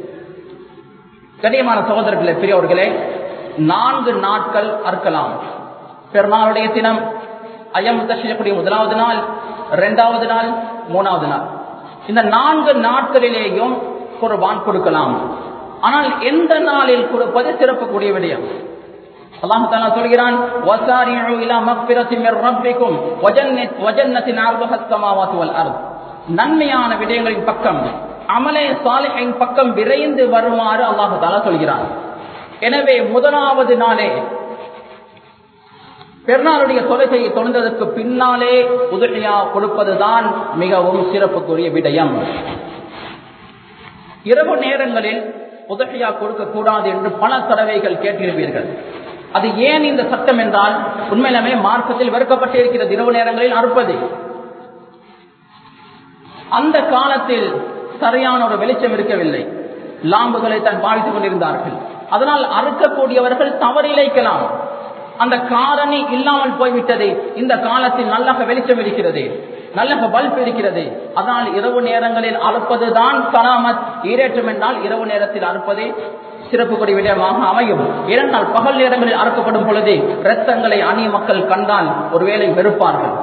கண்ணியமான சகோதரர்களே பெரியவர்களே நான்கு நாட்கள் அறுக்கலாம் பெருநாளுடைய தினம் அயம் தஷியக்கூடிய முதலாவது நாள் இரண்டாவது நாள் மூணாவது நாள் இந்த நான்கு நாட்களிலேயும் குர்பான் கொடுக்கலாம் ஆனால் எந்த நாளில் கொடுப்பது சிறப்புக்கூடிய விடயம் அல்லாஹ் தாலா சொல்கிறான் வசாரிஉ இலா மக்ஃபிரத்தின் மிர் ரப்பிக்கும் வஜன்னத் வஜன்னத்தின் அர்துஹ ஸமாவாத்து வல் அர்த் நன்மையான விடயங்களின் பக்கம் அமலே சாலிஹின் பக்கம் விரைந்து வருமாறு அல்லாஹ் தாலா சொல்கிறான் எனவே முதலாவது நாளே பெருநாளுடைய தொலைகையை தொழுந்ததற்கு பின்னாலே உதவியா கொடுப்பதுதான் மிகவும் சிறப்புக்குரிய விடயம் இரவு நேரங்களில் உதவியா கொடுக்க கூடாது என்று பல தடவைகள் கேட்டிருப்பீர்கள் அது ஏன் இந்த சட்டம் என்றால் உண்மையிலுமே மார்க்கத்தில் வெறுக்கப்பட்டிருக்கிறது இரவு நேரங்களில் அறுப்பது அந்த காலத்தில் சரியான ஒரு வெளிச்சம் இருக்கவில்லை லாம்புகளை தான் பாவித்துக் கொண்டிருந்தார்கள் அதனால் அறுக்கக்கூடியவர்கள் தவறிழைக்கலாம் அந்த காரணி இல்லாமல் போய்விட்டது இந்த காலத்தில் நல்லக வெளிச்சம் இருக்கிறது நல்லக பல்ப் இருக்கிறது அதனால் இரவு நேரங்களில் அறுப்பதுதான் சலாமத் ஈரேற்றம் என்றால் இரவு நேரத்தில் அறுப்பதே சிறப்புக்குரிய விடயமாக அமையும் இரண்டால் பகல் நேரங்களில் அறுக்கப்படும் பொழுது இரத்தங்களை அந்நிய மக்கள் கண்டால் ஒருவேளை வெறுப்பார்கள்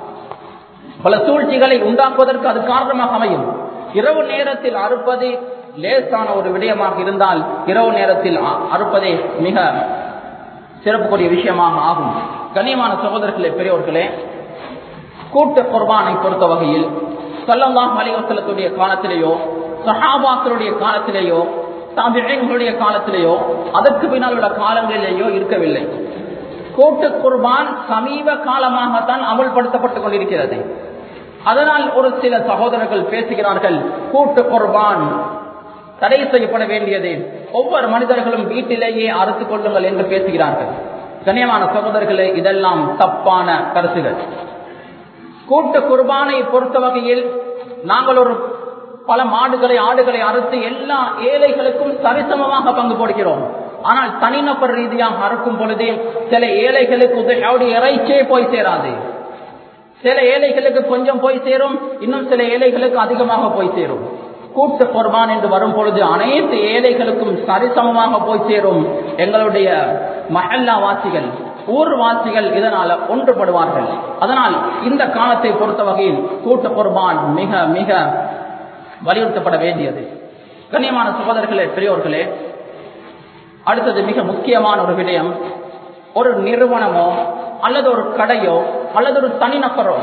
பல சூழ்ச்சிகளை உண்டாக்குவதற்கு அது காரணமாக அமையும் இரவு நேரத்தில் அறுப்பது லேசான ஒரு விடயமாக இருந்தால் இரவு நேரத்தில் அறுப்பதே மிக சிறப்புக்குரிய விஷயமாக ஆகும் கண்ணியமான சகோதரர்களே பெரியவர்களே கூட்ட குர்பானை பொறுத்த வகையில் சல்லல்லாஹ் அலிவசலத்துடைய காலத்திலேயோ சஹாபாக்களுடைய காலத்திலேயோ தாபிகளுடைய காலத்திலேயோ அதற்கு பின்னால் உள்ள காலங்களிலேயோ இருக்கவில்லை கூட்டு குர்பான் சமீப காலமாகத்தான் அமல்படுத்தப்பட்டுக் கொண்டிருக்கிறது அதனால் ஒரு சில சகோதரர்கள் பேசுகிறார்கள் கூட்டு குர்பான் தடை செய்யப்பட வேண்டியது ஒவ்வொரு மனிதர்களும் வீட்டிலேயே அறுத்துக் கொள்ளுங்கள் என்று பேசுகிறார்கள் கண்ணியமான சகோதரர்களே இதெல்லாம் தப்பான கருத்துகள் கூட்டு குர்பானை பொறுத்த வகையில் நாங்கள் ஒரு பல மாடுகளை ஆடுகளை அறுத்து எல்லா ஏழைகளுக்கும் சரிசமமாக பங்கு போடுகிறோம் ஆனால் தனிநபர் ரீதியாக அறுக்கும் பொழுது சில ஏழைகளுக்கு உதவி இறைச்சே போய் சேராது சில ஏழைகளுக்கு கொஞ்சம் போய் சேரும் இன்னும் சில ஏழைகளுக்கு அதிகமாக போய் சேரும் கூட்டு குர்பான் என்று வரும் பொழுது அனைத்து ஏழைகளுக்கும் சரிசமமாக போய் சேரும் எங்களுடைய மஹல்லா வாசிகள் ஊர்வாசிகள் இதனால ஒன்றுபடுவார்கள் அதனால் இந்த காலத்தை பொறுத்த வகையில் கூட்டு குர்பான் மிக மிக வலியுறுத்தப்பட வேண்டியது கண்ணியமான சகோதரர்களே பெரியோர்களே அடுத்தது மிக முக்கியமான ஒரு விடயம் ஒரு நிறுவனமோ அல்லது ஒரு கடையோ அல்லது ஒரு தனிநபரோ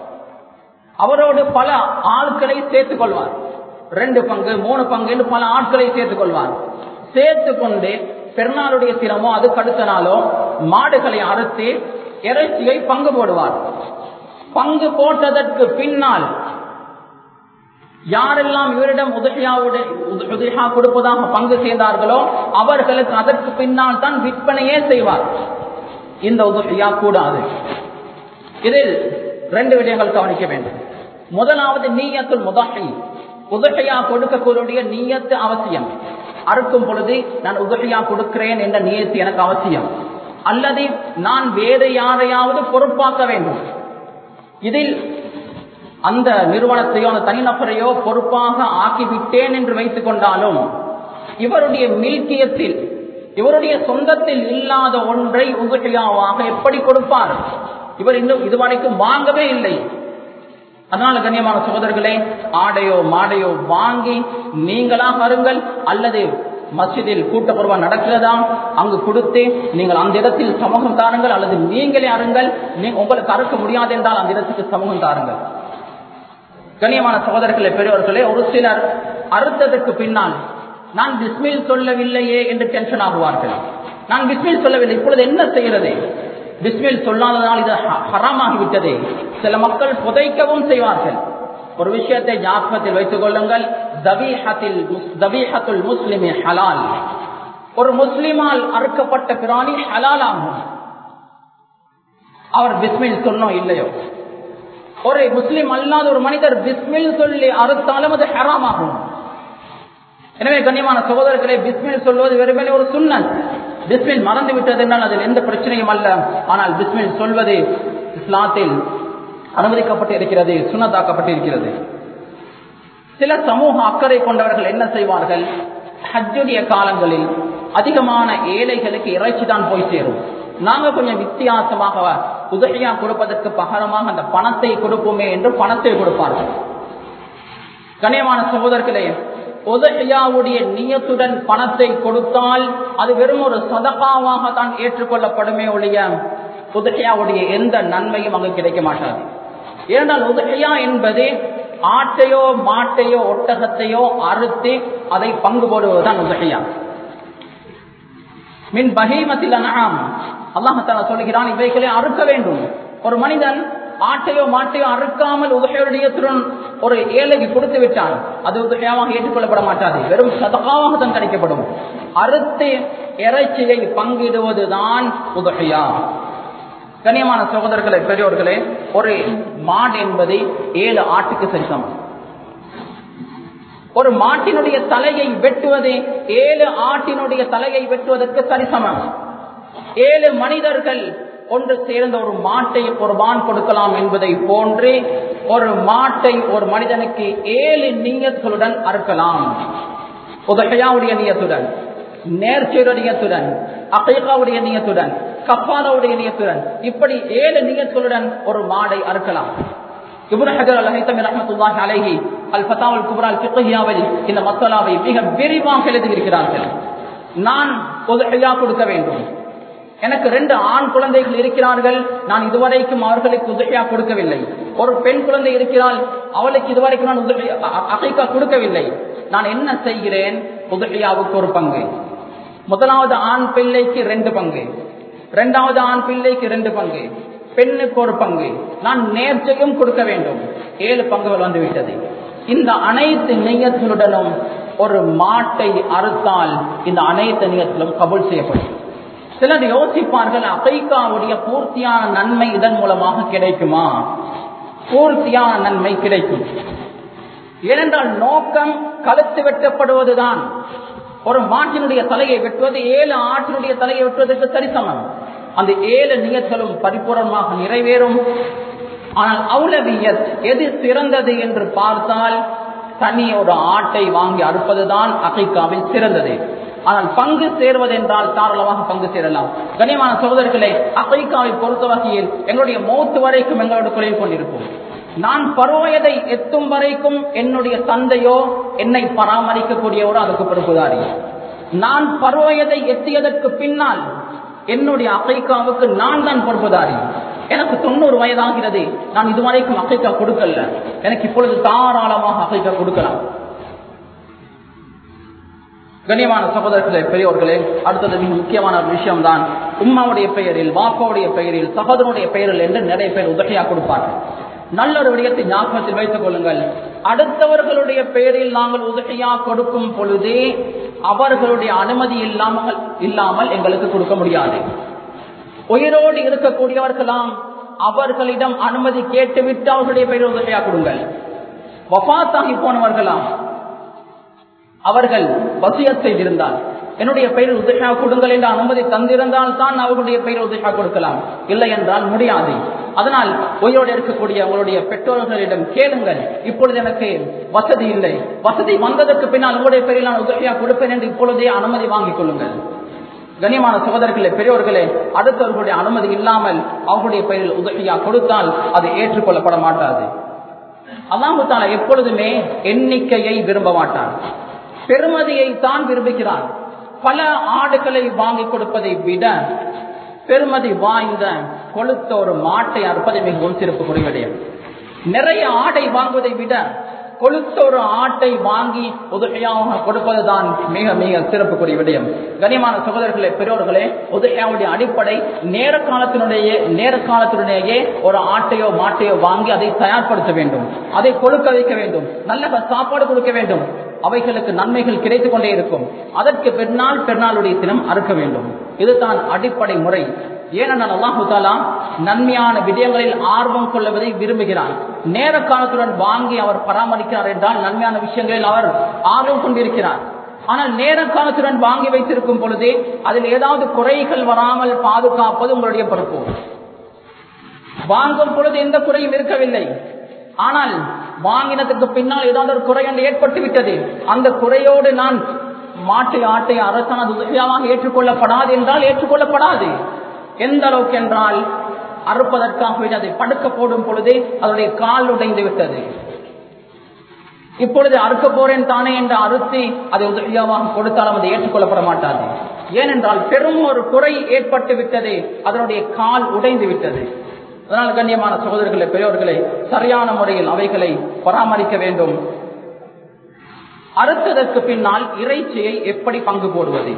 அவரோடு பல ஆட்களை சேர்த்துக் கொள்வார் ரெண்டு பங்கு மூணு பங்கு என்று பல ஆட்களை சேர்த்துக் கொள்வார் சேர்த்து கொண்டு பெருநாளுடைய தினமோ அதுக்கு அடுத்த நாளோ மாடுகளை அறுத்து இறைச்சியை பங்கு போடுவார் பங்கு போட்டதற்கு பின்னால் யாரெல்லாம் இவரிடம் உதவியாவுடைய உதவியா கொடுப்பதாக பங்கு செய்தார்களோ அவர்களுக்கு அதற்கு பின்னால் தான் விற்பனையே செய்வார் இந்த உதவியா கூடாது இதில் ரெண்டு விடயங்கள் கவனிக்க வேண்டும் முதலாவது நீயத்துல் முதகை உதகையா கொடுக்கக்கூடிய நீயத்து அவசியம் அறுக்கும் பொழுது நான் உதகையா கொடுக்கிறேன் என்ற நீயத்து எனக்கு அவசியம் அல்லது நான் வேறு யாரையாவது பொறுப்பாக்க வேண்டும் இதில் அந்த நிறுவனத்தையோ அந்த தனிநபரையோ பொறுப்பாக ஆக்கிவிட்டேன் என்று வைத்துக் கொண்டாலும் இவருடைய மில்கியத்தில் இவருடைய சொந்தத்தில் இல்லாத ஒன்றை உதகையாவாக எப்படி கொடுப்பார் இவர் இன்னும் இதுவரைக்கும் வாங்கவே இல்லை அதனால கண்ணியமான சகோதரர்களே ஆடையோ மாடையோ வாங்கி நீங்களாக அருங்கள் அல்லது மஸ்ஜிதில் கூட்ட குர்பான் நடக்கிறதா அங்கு கொடுத்து நீங்கள் அந்த இடத்தில் சமூகம் தாருங்கள் அல்லது நீங்களே அருங்கள் உங்களுக்கு அறுக்க முடியாது என்றால் அந்த இடத்துக்கு சமூகம் தாருங்கள் கண்ணியமான சகோதரர்களே பெரியவர்களே ஒரு சிலர் அறுத்ததற்கு பின்னால் நான் பிஸ்மில் சொல்லவில்லையே என்று டென்ஷன் ஆகுவார்கள் நான் பிஸ்மில் சொல்லவில்லை இப்பொழுது என்ன செய்கிறது பிஸ்மில் சொல்லாததால் இது ஹராமாகிவிட்டது சில மக்கள் புதைக்கவும் செய்வார்கள் ஒரு விஷயத்தை ஞாபகத்தில் வைத்துக் கொள்ளுங்கள் தபீஹத்துல் முஸ்லிமி ஹலால் ஒரு முஸ்லிமால் அறுக்கப்பட்ட பிராணி ஹலால் ஆகும் அவர் பிஸ்மில் சொன்னோம் இல்லையோ ஒரு முஸ்லிம் அல்லாத ஒரு மனிதர் பிஸ்மில் சொல்லி அறுத்தாலும் அது ஹராம் ஆகும் எனவே கண்ணியமான சகோதரர்களே பிஸ்மில் சொல்வது வெறுமனே ஒரு சுண்ணன் பிஸ்மில் மறந்து விட்டது என்றால் அதில் எந்த பிரச்சனையும் அல்ல ஆனால் பிஸ்மில் சொல்வது இஸ்லாத்தில் அனுமதிக்கப்பட்டு இருக்கிறது சுண்ணத்தாக்கப்பட்டு இருக்கிறது சில சமூக அக்கறை கொண்டவர்கள் என்ன செய்வார்கள் ஹஜ்ஜுடைய காலங்களில் அதிகமான ஏழைகளுக்கு இறைச்சி தான் போய் சேரும் நாங்க கொஞ்சம் வித்தியாசமாக உதவியா கொடுப்பதற்கு பகரமாக அந்த பணத்தை கொடுப்போமே என்று பணத்தை கொடுப்பார்கள் கண்ணியமான சகோதரர்களே உதகையாவுடைய நியத்துடன் பணத்தை கொடுத்தால் அது வெறும் ஒரு சதகாவாக தான் ஏற்றுக்கொள்ளப்படுமே ஒழிய உதகையாவுடைய எந்த நன்மையும் அங்கு கிடைக்க மாட்டாது ஏனென்றால் உதகையா என்பது ஆட்டையோ மாட்டையோ ஒட்டகத்தையோ அறுத்து அதை பங்கு போடுவதுதான் உதகையா மின் பகீமத்தில் அனாம் அல்லாஹால சொல்லுகிறான் இவைகளை அறுக்க வேண்டும் ஒரு மனிதன் ஆட்டையோ மாட்டையோ அறுக்காமல் உதகையுடையத்துடன் ஒரு ஏழைக்கு கொடுத்து விட்டான் அது உதகையாக ஏற்றுக்கொள்ளப்பட மாட்டாது வெறும் சதகாவாக தான் கிடைக்கப்படும் அறுத்து இறைச்சியை பங்கிடுவதுதான் உதகையா கண்ணியமான சகோதரர்களே பெரியோர்களே ஒரு மாடு என்பது ஏழு ஆட்டுக்கு சரிசமம் ஒரு மாட்டினுடைய தலையை வெட்டுவது ஏழு ஆட்டினுடைய தலையை வெட்டுவதற்கு சரிசமம் ஏழு மனிதர்கள் ஒன்று சேர்ந்த ஒரு மாட்டை ஒரு மான் கொடுக்கலாம் என்பதை போன்று ஒரு மாட்டை ஒரு மனிதனுக்கு ஏழு நீயத்துடன் அறுக்கலாம் உதகையாவுடைய நீயத்துடன் நேர்ச்சியுடைய நியத்துடன் அகைகாவுடைய நியத்துடன் கப்பாலாவுடைய நியத்துடன் இப்படி ஏழு நியத்துடன் ஒரு மாடை அறுக்கலாம் இப்னு ஹஜர் அல் ஹைத்தமி ரஹ்மத்துல்லாஹி அலைஹி அல் ஃபதாவல் குப்ரா அல் ஃபிக்ஹியாவில் இந்த மசாலாவை மிக விரிவாக எழுதியிருக்கிறார்கள் நான் உதஹியா கொடுக்க வேண்டும் எனக்கு ரெண்டு ஆண் குழந்தைகள் இருக்கிறார்கள் நான் இதுவரைக்கும் அவர்களுக்கு உதவியா கொடுக்கவில்லை ஒரு பெண் குழந்தை இருக்கிறாள் அவளுக்கு இதுவரைக்கும் நான் உதவி அகைக்கா கொடுக்கவில்லை நான் என்ன செய்கிறேன் உதவியாவுக்கு ஒரு பங்கு முதலாவது ஆண் பிள்ளைக்கு ரெண்டு பங்கு இரண்டாவது ஆண் பிள்ளைக்கு ரெண்டு பங்கு பெண்ணுக்கு ஒரு பங்கு நான் நேர்ச்சையும் கொடுக்க வேண்டும் ஏழு பங்குகள் வந்துவிட்டது இந்த அனைத்து நெய்யத்தினுடனும் ஒரு மாட்டை அறுத்தால் இந்த அனைத்து நெய்யத்திலும் கபுல் செய்யப்படும் சிலர் யோசிப்பார்கள் அகைக்காவுடைய பூர்த்தியான நன்மை இதன் மூலமாக கிடைக்குமா பூர்த்தியான நன்மை கிடைக்கும் ஏனென்றால் நோக்கம் கழுத்து வெட்டப்படுவதுதான் ஒரு மாட்டினுடைய தலையை வெட்டுவது ஏழு ஆட்டினுடைய தலையை வெட்டுவதற்கு சரிசமம் அந்த ஏழு நியங்களும் பரிபூர்ணமாக நிறைவேறும் ஆனால் அவுலவியத் எது சிறந்தது என்று பார்த்தால் தனி ஒரு ஆட்டை வாங்கி அறுப்பதுதான் அகைக்காவில் சிறந்தது ஆனால் பங்கு சேர்வது என்றால் தாராளமாக பங்கு சேரலாம் கனியமான சகோதரர்களை அகைக்காவை பொறுத்த வகையில் எங்களுடைய மௌத்து வரைக்கும் எங்களோட குறைவு கொண்டிருக்கும் நான் பருவயதை எத்தும் வரைக்கும் என்னுடைய தந்தையோ என்னை பராமரிக்கக்கூடியவரோ அதுக்கு பொறுப்புதாரி நான் பருவயதை எத்தியதற்கு பின்னால் என்னுடைய அகைக்காவுக்கு நான் தான் பொறுப்புதாரி எனக்கு தொண்ணூறு வயதாகிறது நான் இதுவரைக்கும் அகைக்கா கொடுக்கல எனக்கு இப்பொழுது தாராளமாக அகைக்கா கொடுக்கலாம் கண்ணியமான சகோதரர்களே பெரியவர்களே அடுத்தது மிக முக்கியமான ஒரு விஷயம் தான் உம்மாவுடைய பெயரில் வாப்பாவுடைய பெயரில் சகோதரனுடைய பெயரில் என்று நிறைய பேர் உதவியா கொடுப்பார்கள் நல்ல ஒரு விடயத்தை ஞாபகத்தில் வைத்துக் கொள்ளுங்கள் அடுத்தவர்களுடைய பெயரில் நாங்கள் உதவியா கொடுக்கும் பொழுதே அவர்களுடைய அனுமதி இல்லாமல் இல்லாமல் எங்களுக்கு கொடுக்க முடியாது உயிரோடு இருக்கக்கூடியவர்களாம் அவர்களிடம் அனுமதி கேட்டுவிட்டு அவர்களுடைய பெயர் உதவியா கொடுங்கள் வபாத்தாகி போனவர்களாம் அவர்கள் வசிய செய்திருந்தால் என்னுடைய பெயர் உதவியா கொடுங்கள் என்று அனுமதி தந்திருந்தால் தான் அவர்களுடைய பெயர் உதவியா கொடுக்கலாம் இல்லை என்றால் முடியாது அதனால் உயிரோடு இருக்கக்கூடிய உங்களுடைய பெற்றோர்களிடம் கேளுங்கள் இப்பொழுது எனக்கு வசதி இல்லை வசதி வந்ததற்கு பின்னால் உங்களுடைய பெயரில் நான் உதவியா கொடுப்பேன் என்று இப்பொழுதே அனுமதி வாங்கிக் கொள்ளுங்கள் கண்ணியமான சகோதரர்களே பெரியவர்களே அடுத்தவர்களுடைய அனுமதி இல்லாமல் அவர்களுடைய பெயரில் உதவியா கொடுத்தால் அது ஏற்றுக்கொள்ளப்பட மாட்டாது அல்லாஹு தாலா எப்பொழுதுமே எண்ணிக்கையை விரும்ப மாட்டான் பெருமதியை தான் விரும்புகிறான் பல ஆடுகளை வாங்கி கொடுப்பதை விட பெருமதி வாய்ந்த கொளுத்த ஒரு மாட்டை அறுப்பதை மிகவும் சிறப்பு விடயம் நிறைய ஆடை வாங்குவதை விட கொளுத்த ஒரு ஆட்டை வாங்கி உதவியாக கொடுப்பதுதான் மிக மிக சிறப்புக்குரிய விடயம் கனியமான சகோதரர்களே பெரியோர்களே உதவியாவுடைய அடிப்படை நேர காலத்தினுடைய நேர காலத்தினுடைய ஒரு ஆட்டையோ மாட்டையோ வாங்கி அதை தயார்படுத்த வேண்டும் அதை கொழுக்க வைக்க வேண்டும் நல்ல சாப்பாடு கொடுக்க வேண்டும் அவைகளுக்கு நன்மைகள் கிடைத்துக் கொண்டே இருக்கும் அதற்கு பெருநாள் பெருநாளுடைய தினம் அறுக்க வேண்டும் இதுதான் அடிப்படை முறை ஏனென்றால் அல்லாஹு தாலா நன்மையான விடயங்களில் ஆர்வம் கொள்வதை விரும்புகிறான் நேர காலத்துடன் வாங்கி அவர் பராமரிக்கிறார் என்றால் நன்மையான விஷயங்களில் அவர் ஆர்வம் கொண்டிருக்கிறார் ஆனால் நேர காலத்துடன் வாங்கி வைத்திருக்கும் பொழுது அதில் ஏதாவது குறைகள் வராமல் பாதுகாப்பது உங்களுடைய பொறுப்பு வாங்கும் பொழுது எந்த குறையும் இருக்கவில்லை ஆனால் வாங்கினதுக்கு பின்னால் ஏதாவது ஒரு குறை ஒன்று ஏற்பட்டு விட்டது அந்த குறையோடு நான் மாட்டை ஆட்டை அரசான உதவியாக ஏற்றுக்கொள்ளப்படாது என்றால் ஏற்றுக்கொள்ளப்படாது எந்த அளவுக்கு என்றால் அறுப்பதற்காக அதை படுக்க போடும் பொழுதே அதனுடைய கால் உடைந்து விட்டது இப்பொழுது அறுக்க போறேன் தானே என்று அறுத்தி அதை உதவியாக கொடுத்தாலும் அதை ஏற்றுக்கொள்ளப்பட மாட்டாது ஏனென்றால் பெரும் ஒரு குறை ஏற்பட்டு விட்டது அதனுடைய கால் உடைந்து விட்டது அதனால் கண்ணியமான சகோதரர்களே பெரியோர்களே சரியான முறையில் அவைகளை பராமரிக்க வேண்டும் அறுத்ததற்கு பின்னால் இறைச்சியை எப்படி பங்கு போடுவது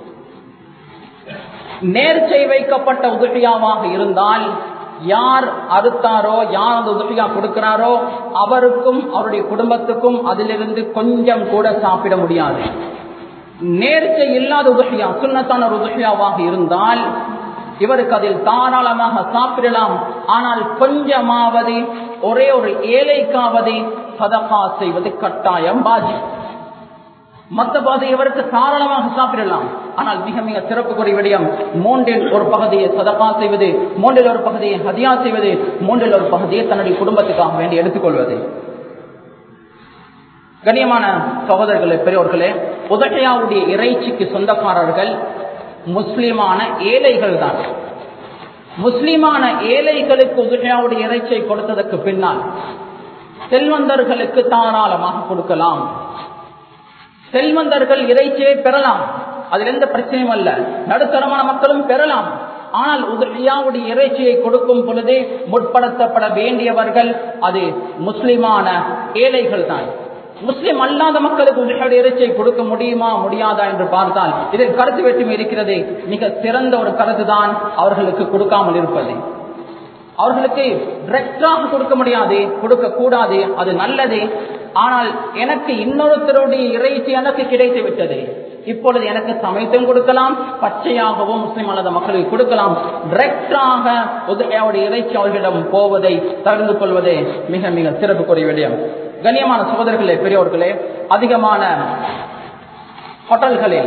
நேர்ச்சை வைக்கப்பட்ட உதவியாவாக இருந்தால் யார் அறுத்தாரோ யார் அந்த உதவியா கொடுக்கிறாரோ அவருக்கும் அவருடைய குடும்பத்துக்கும் அதிலிருந்து கொஞ்சம் கூட சாப்பிட முடியாது நேர்ச்சை இல்லாத உதவியா சுண்ணத்தான ஒரு உதவியாவாக இருந்தால் இவருக்கு அதில் தாராளமாக சாப்பிடலாம் ஆனால் கொஞ்சமாவது ஒரே ஒரு ஏழைக்காவது சதப்பா செய்வது கட்டாயம் பாஜி மற்ற பாதை இவருக்கு தாராளமாக சாப்பிடலாம் ஆனால் மிக மிக சிறப்புக்குரிய விடயம் மூன்றில் ஒரு பகுதியை சதப்பா செய்வது மூன்றில் ஒரு பகுதியை ஹதியா செய்வது மூன்றில் ஒரு பகுதியை தன்னுடைய குடும்பத்துக்காக வேண்டி எடுத்துக்கொள்வது கண்ணியமான சகோதரர்களே பெரியோர்களே உதகையாவுடைய இறைச்சிக்கு சொந்தக்காரர்கள் முஸ்லிமான ஏழைகள் தான் முஸ்லிமான ஏழைகளுக்கு உதகையாவுடைய இறைச்சியை கொடுத்ததற்கு பின்னால் செல்வந்தர்களுக்கு தாராளமாக கொடுக்கலாம் செல்வந்தர்கள் இறைச்சியை பெறலாம் அதில் எந்த பிரச்சனையும் அல்ல நடுத்தரமான மக்களும் பெறலாம் ஆனால் உதவியாவுடைய இறைச்சியை கொடுக்கும் பொழுதே முற்படுத்தப்பட வேண்டியவர்கள் அது முஸ்லிமான ஏழைகள் தான் முஸ்லிம் அல்லாத மக்களுக்கு உதவியுடைய இறைச்சியை கொடுக்க முடியுமா முடியாதா என்று பார்த்தால் இதில் கருத்து வேற்றுமை இருக்கிறது மிக சிறந்த ஒரு கருத்து தான் அவர்களுக்கு கொடுக்காமல் இருப்பது அவர்களுக்கு டிரெக்டாக கொடுக்க முடியாது கொடுக்க கூடாது அது நல்லது ஆனால் எனக்கு இன்னொருத்தருடைய இறைச்சி எனக்கு கிடைத்து விட்டது இப்பொழுது எனக்கு சமைத்தும் கொடுக்கலாம் பச்சையாகவும் முஸ்லிம் அல்லாத மக்களுக்கு கொடுக்கலாம் டிரெக்டாக உதவியாவுடைய இறைச்சி அவர்களிடம் போவதை தகுந்து கொள்வதே மிக மிக சிறப்புக்குரிய விடயம் கண்ணியமான சகோதரர்களே பெரியவர்களே அதிகமான ஹோட்டல்களில்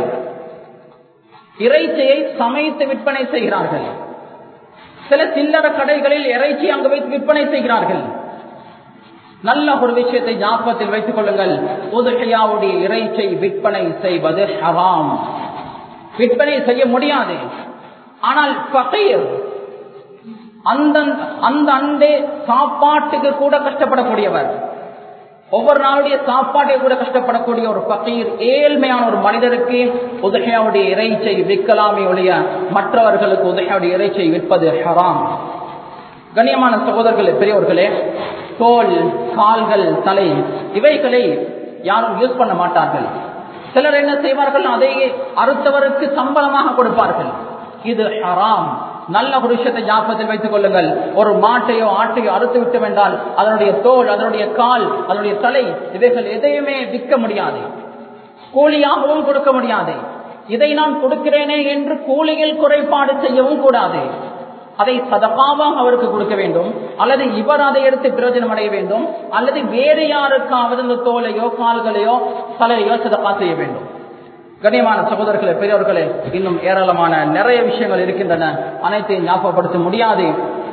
இறைச்சியை சமைத்து விற்பனை செய்கிறார்கள் சில சில்லற கடைகளில் இறைச்சி அங்கு வைத்து விற்பனை செய்கிறார்கள் நல்ல ஒரு விஷயத்தை ஞாபகத்தில் வைத்துக் கொள்ளுங்கள் உதுகையாவுடைய இறைச்சை விற்பனை செய்வது ஹராம் விற்பனை செய்ய முடியாது ஆனால் பகையர் அந்த அந்த அண்டே சாப்பாட்டுக்கு கூட கஷ்டப்படக்கூடியவர் ஒவ்வொரு நாளுடைய சாப்பாட்டை கூட கஷ்டப்படக்கூடிய ஒரு பகையர் ஏழ்மையான ஒரு மனிதருக்கு உதகையாவுடைய இறைச்சை விற்கலாமே ஒழிய மற்றவர்களுக்கு உதகையாவுடைய இறைச்சை விற்பது ஹராம் கண்ணியமான சகோதரர்களே பெரியவர்களே தோல் கால்கள் தலை இவைகளை யாரும் யூஸ் பண்ண மாட்டார்கள் சிலர் என்ன செய்வார்கள் அதை அறுத்தவருக்கு சம்பளமாக கொடுப்பார்கள் இது ஹராம் நல்ல ஒரு விஷயத்தை ஞாபகத்தில் வைத்துக் கொள்ளுங்கள் ஒரு மாட்டையோ ஆட்டையோ அறுத்து விட்டோம் என்றால் அதனுடைய தோல் அதனுடைய கால் அதனுடைய தலை இவைகள் எதையுமே விற்க முடியாது கூலியாகவும் கொடுக்க முடியாது இதை நான் கொடுக்கிறேனே என்று கூலியில் குறைபாடு செய்யவும் கூடாது அதை சதகாவாக அவருக்கு கொடுக்க வேண்டும் அல்லது இவர் அதை எடுத்து பிரயோஜனம் அடைய வேண்டும் அல்லது வேறு யாருக்காவது இந்த தோலையோ கால்களையோ தலையோ சதகா செய்ய வேண்டும் கண்ணியமான சகோதரர்களே பெரியவர்களே இன்னும் ஏராளமான நிறைய விஷயங்கள் இருக்கின்றன அனைத்தையும் ஞாபகப்படுத்த முடியாது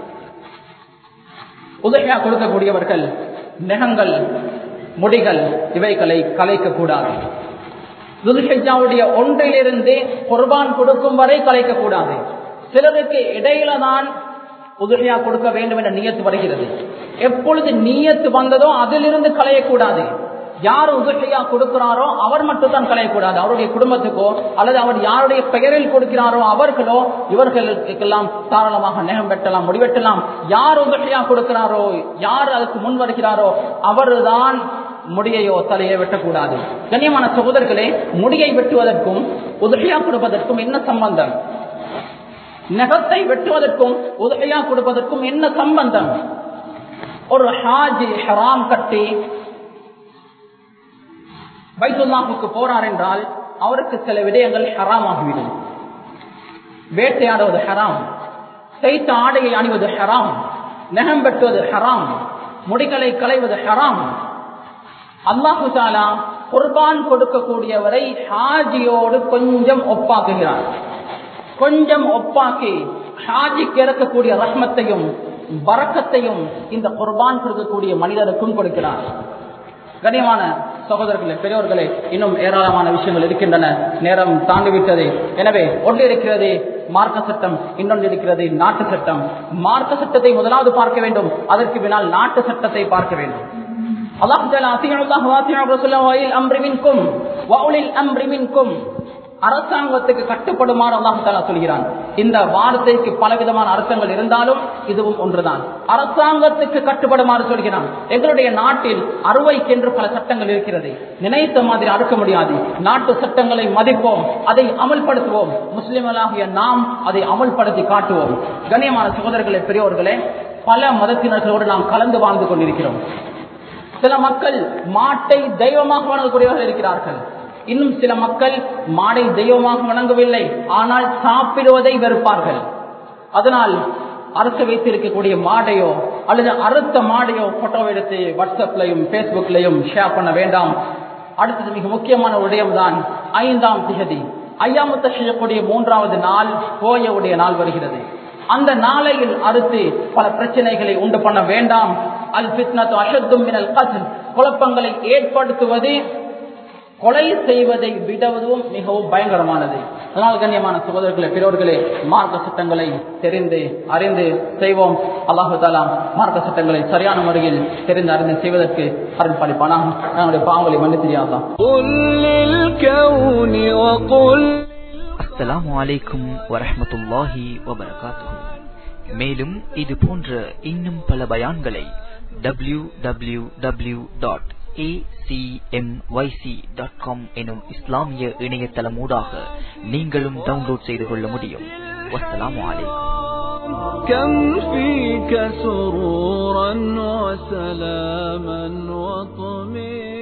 உதவியா கொடுக்கக்கூடியவர்கள் நெகங்கள் முடிகள் இவைகளை கலைக்க கூடாது துல்ஹிஜாவுடைய ஒன்றிலிருந்து குர்பான் கொடுக்கும் வரை கலைக்க கூடாது சிலருக்கு இடையில தான் உதவியா கொடுக்க வேண்டும் என்ற நியத்து வருகிறது எப்பொழுது நீயத்து வந்ததோ அதிலிருந்து களையக்கூடாது யார் உதவியா கொடுக்கிறாரோ அவர் மட்டும் தான் களையக்கூடாது அவருடைய குடும்பத்துக்கோ அல்லது அவர் யாருடைய பெயரில் கொடுக்கிறாரோ அவர்களோ இவர்களுக்கெல்லாம் தாராளமாக நேகம் வெட்டலாம் முடிவெட்டலாம் யார் உதவியா கொடுக்கிறாரோ யார் அதுக்கு முன் வருகிறாரோ அவர்தான் முடியையோ தலையை வெட்டக்கூடாது கண்ணியமான சகோதரர்களே முடியை வெட்டுவதற்கும் உதவியா கொடுப்பதற்கும் என்ன சம்பந்தம் நகத்தை வெட்டுவதற்கும் உதவியா கொடுப்பதற்கும் என்ன சம்பந்தம் ஒரு ஹாஜி ஹராம் கட்டி பைத்துல்லாஹுக்கு போறார் என்றால் அவருக்கு சில விடயங்கள் ஹராம் ஆகிவிடும் வேட்டையாடுவது ஹராம் தைத்த ஆடையை அணிவது ஹராம் நகம் வெட்டுவது ஹராம் முடிகளை களைவது ஹராம் அல்லாஹு தாலா குர்பான் கொடுக்கக்கூடியவரை ஹாஜியோடு கொஞ்சம் ஒப்பாக்குகிறார் கொஞ்சம் ஒப்பாக்கி ஹாஜிக்கு இறக்கக்கூடிய ரஹ்மத்தையும் வரக்கத்தையும் இந்த குர்பான் கொடுக்கக்கூடிய மனிதருக்கும் கொடுக்கிறார் கனியமான சகோதரர்களே பெரியவர்களே இன்னும் ஏராளமான விஷயங்கள் இருக்கின்றன நேரம் தாண்டிவிட்டது எனவே ஒன்று இருக்கிறது மார்க்க சட்டம் இன்னொன்று இருக்கிறது நாட்டு சட்டம் மார்க்க சட்டத்தை முதலாவது பார்க்க வேண்டும் அதற்கு பின்னால் நாட்டு சட்டத்தை பார்க்க வேண்டும் அரசாங்கத்துக்கு கட்டுப்படுமாறு அல்லாஹாலா சொல்கிறான் இந்த வார்த்தைக்கு பலவிதமான அர்த்தங்கள் இருந்தாலும் இதுவும் ஒன்றுதான் அரசாங்கத்துக்கு கட்டுப்படுமாறு சொல்கிறான் எங்களுடைய நாட்டில் அறுவைக்கென்று பல சட்டங்கள் இருக்கிறது நினைத்த மாதிரி அறுக்க முடியாது நாட்டு சட்டங்களை மதிப்போம் அதை அமல்படுத்துவோம் முஸ்லிம்களாகிய நாம் அதை அமல்படுத்தி காட்டுவோம் கண்ணியமான சகோதரர்களே பெரியோர்களே பல மதத்தினர்களோடு நாம் கலந்து வாழ்ந்து கொண்டிருக்கிறோம் சில மக்கள் மாட்டை தெய்வமாக வணங்கக்கூடியவர்கள் இருக்கிறார்கள் இன்னும் சில மக்கள் மாடை தெய்வமாக வணங்கவில்லை ஆனால் சாப்பிடுவதை வெறுப்பார்கள் அதனால் அறுத்து வைத்திருக்கக்கூடிய மாடையோ அல்லது அறுத்த மாடையோ போட்டோ எடுத்து வாட்ஸ்அப்லையும் பேஸ்புக்லையும் ஷேர் பண்ண வேண்டாம் அடுத்தது மிக முக்கியமான விடயம் தான் ஐந்தாம் திகதி ஐயாமத்த செய்யக்கூடிய மூன்றாவது நாள் போயவுடைய நாள் வருகிறது அந்த நாளையில் அறுத்து பல பிரச்சனைகளை உண்டு பண்ண வேண்டாம் அல் பித்னத்து அஷத்தும் மினல் கத்ல் குழப்பங்களை ஏற்படுத்துவது கொலை செய்வதை விடவும் மிகவும் பயங்கரமானது அதனால் கண்ணியமான சகோதரர்களே பிறவர்களே மார்க்க சட்டங்களை தெரிந்து அறிந்து செய்வோம் அல்லாஹு தாலா மார்க்க சட்டங்களை சரியான முறையில் தெரிந்து அறிந்து செய்வதற்கு அருள் படைப்பானாக நம்முடைய பாவங்களை மன்னித்திரியாதான் قل للكون وقل அஸ்ஸலாமு அலைக்கும் வரஹ்மத்துல்லாஹி வபரகாத்துஹு மேலும் இது போன்ற இன்னும் பல பயான்களை W W W dot dot com எனும் இஸ்லாமிய இணையதளமூடாக நீங்களும் டவுன்லோட் செய்து கொள்ள முடியும் வஸ்ஸலாமு அலைக்கும் كم فيك سرورا وسلاما وطمئنا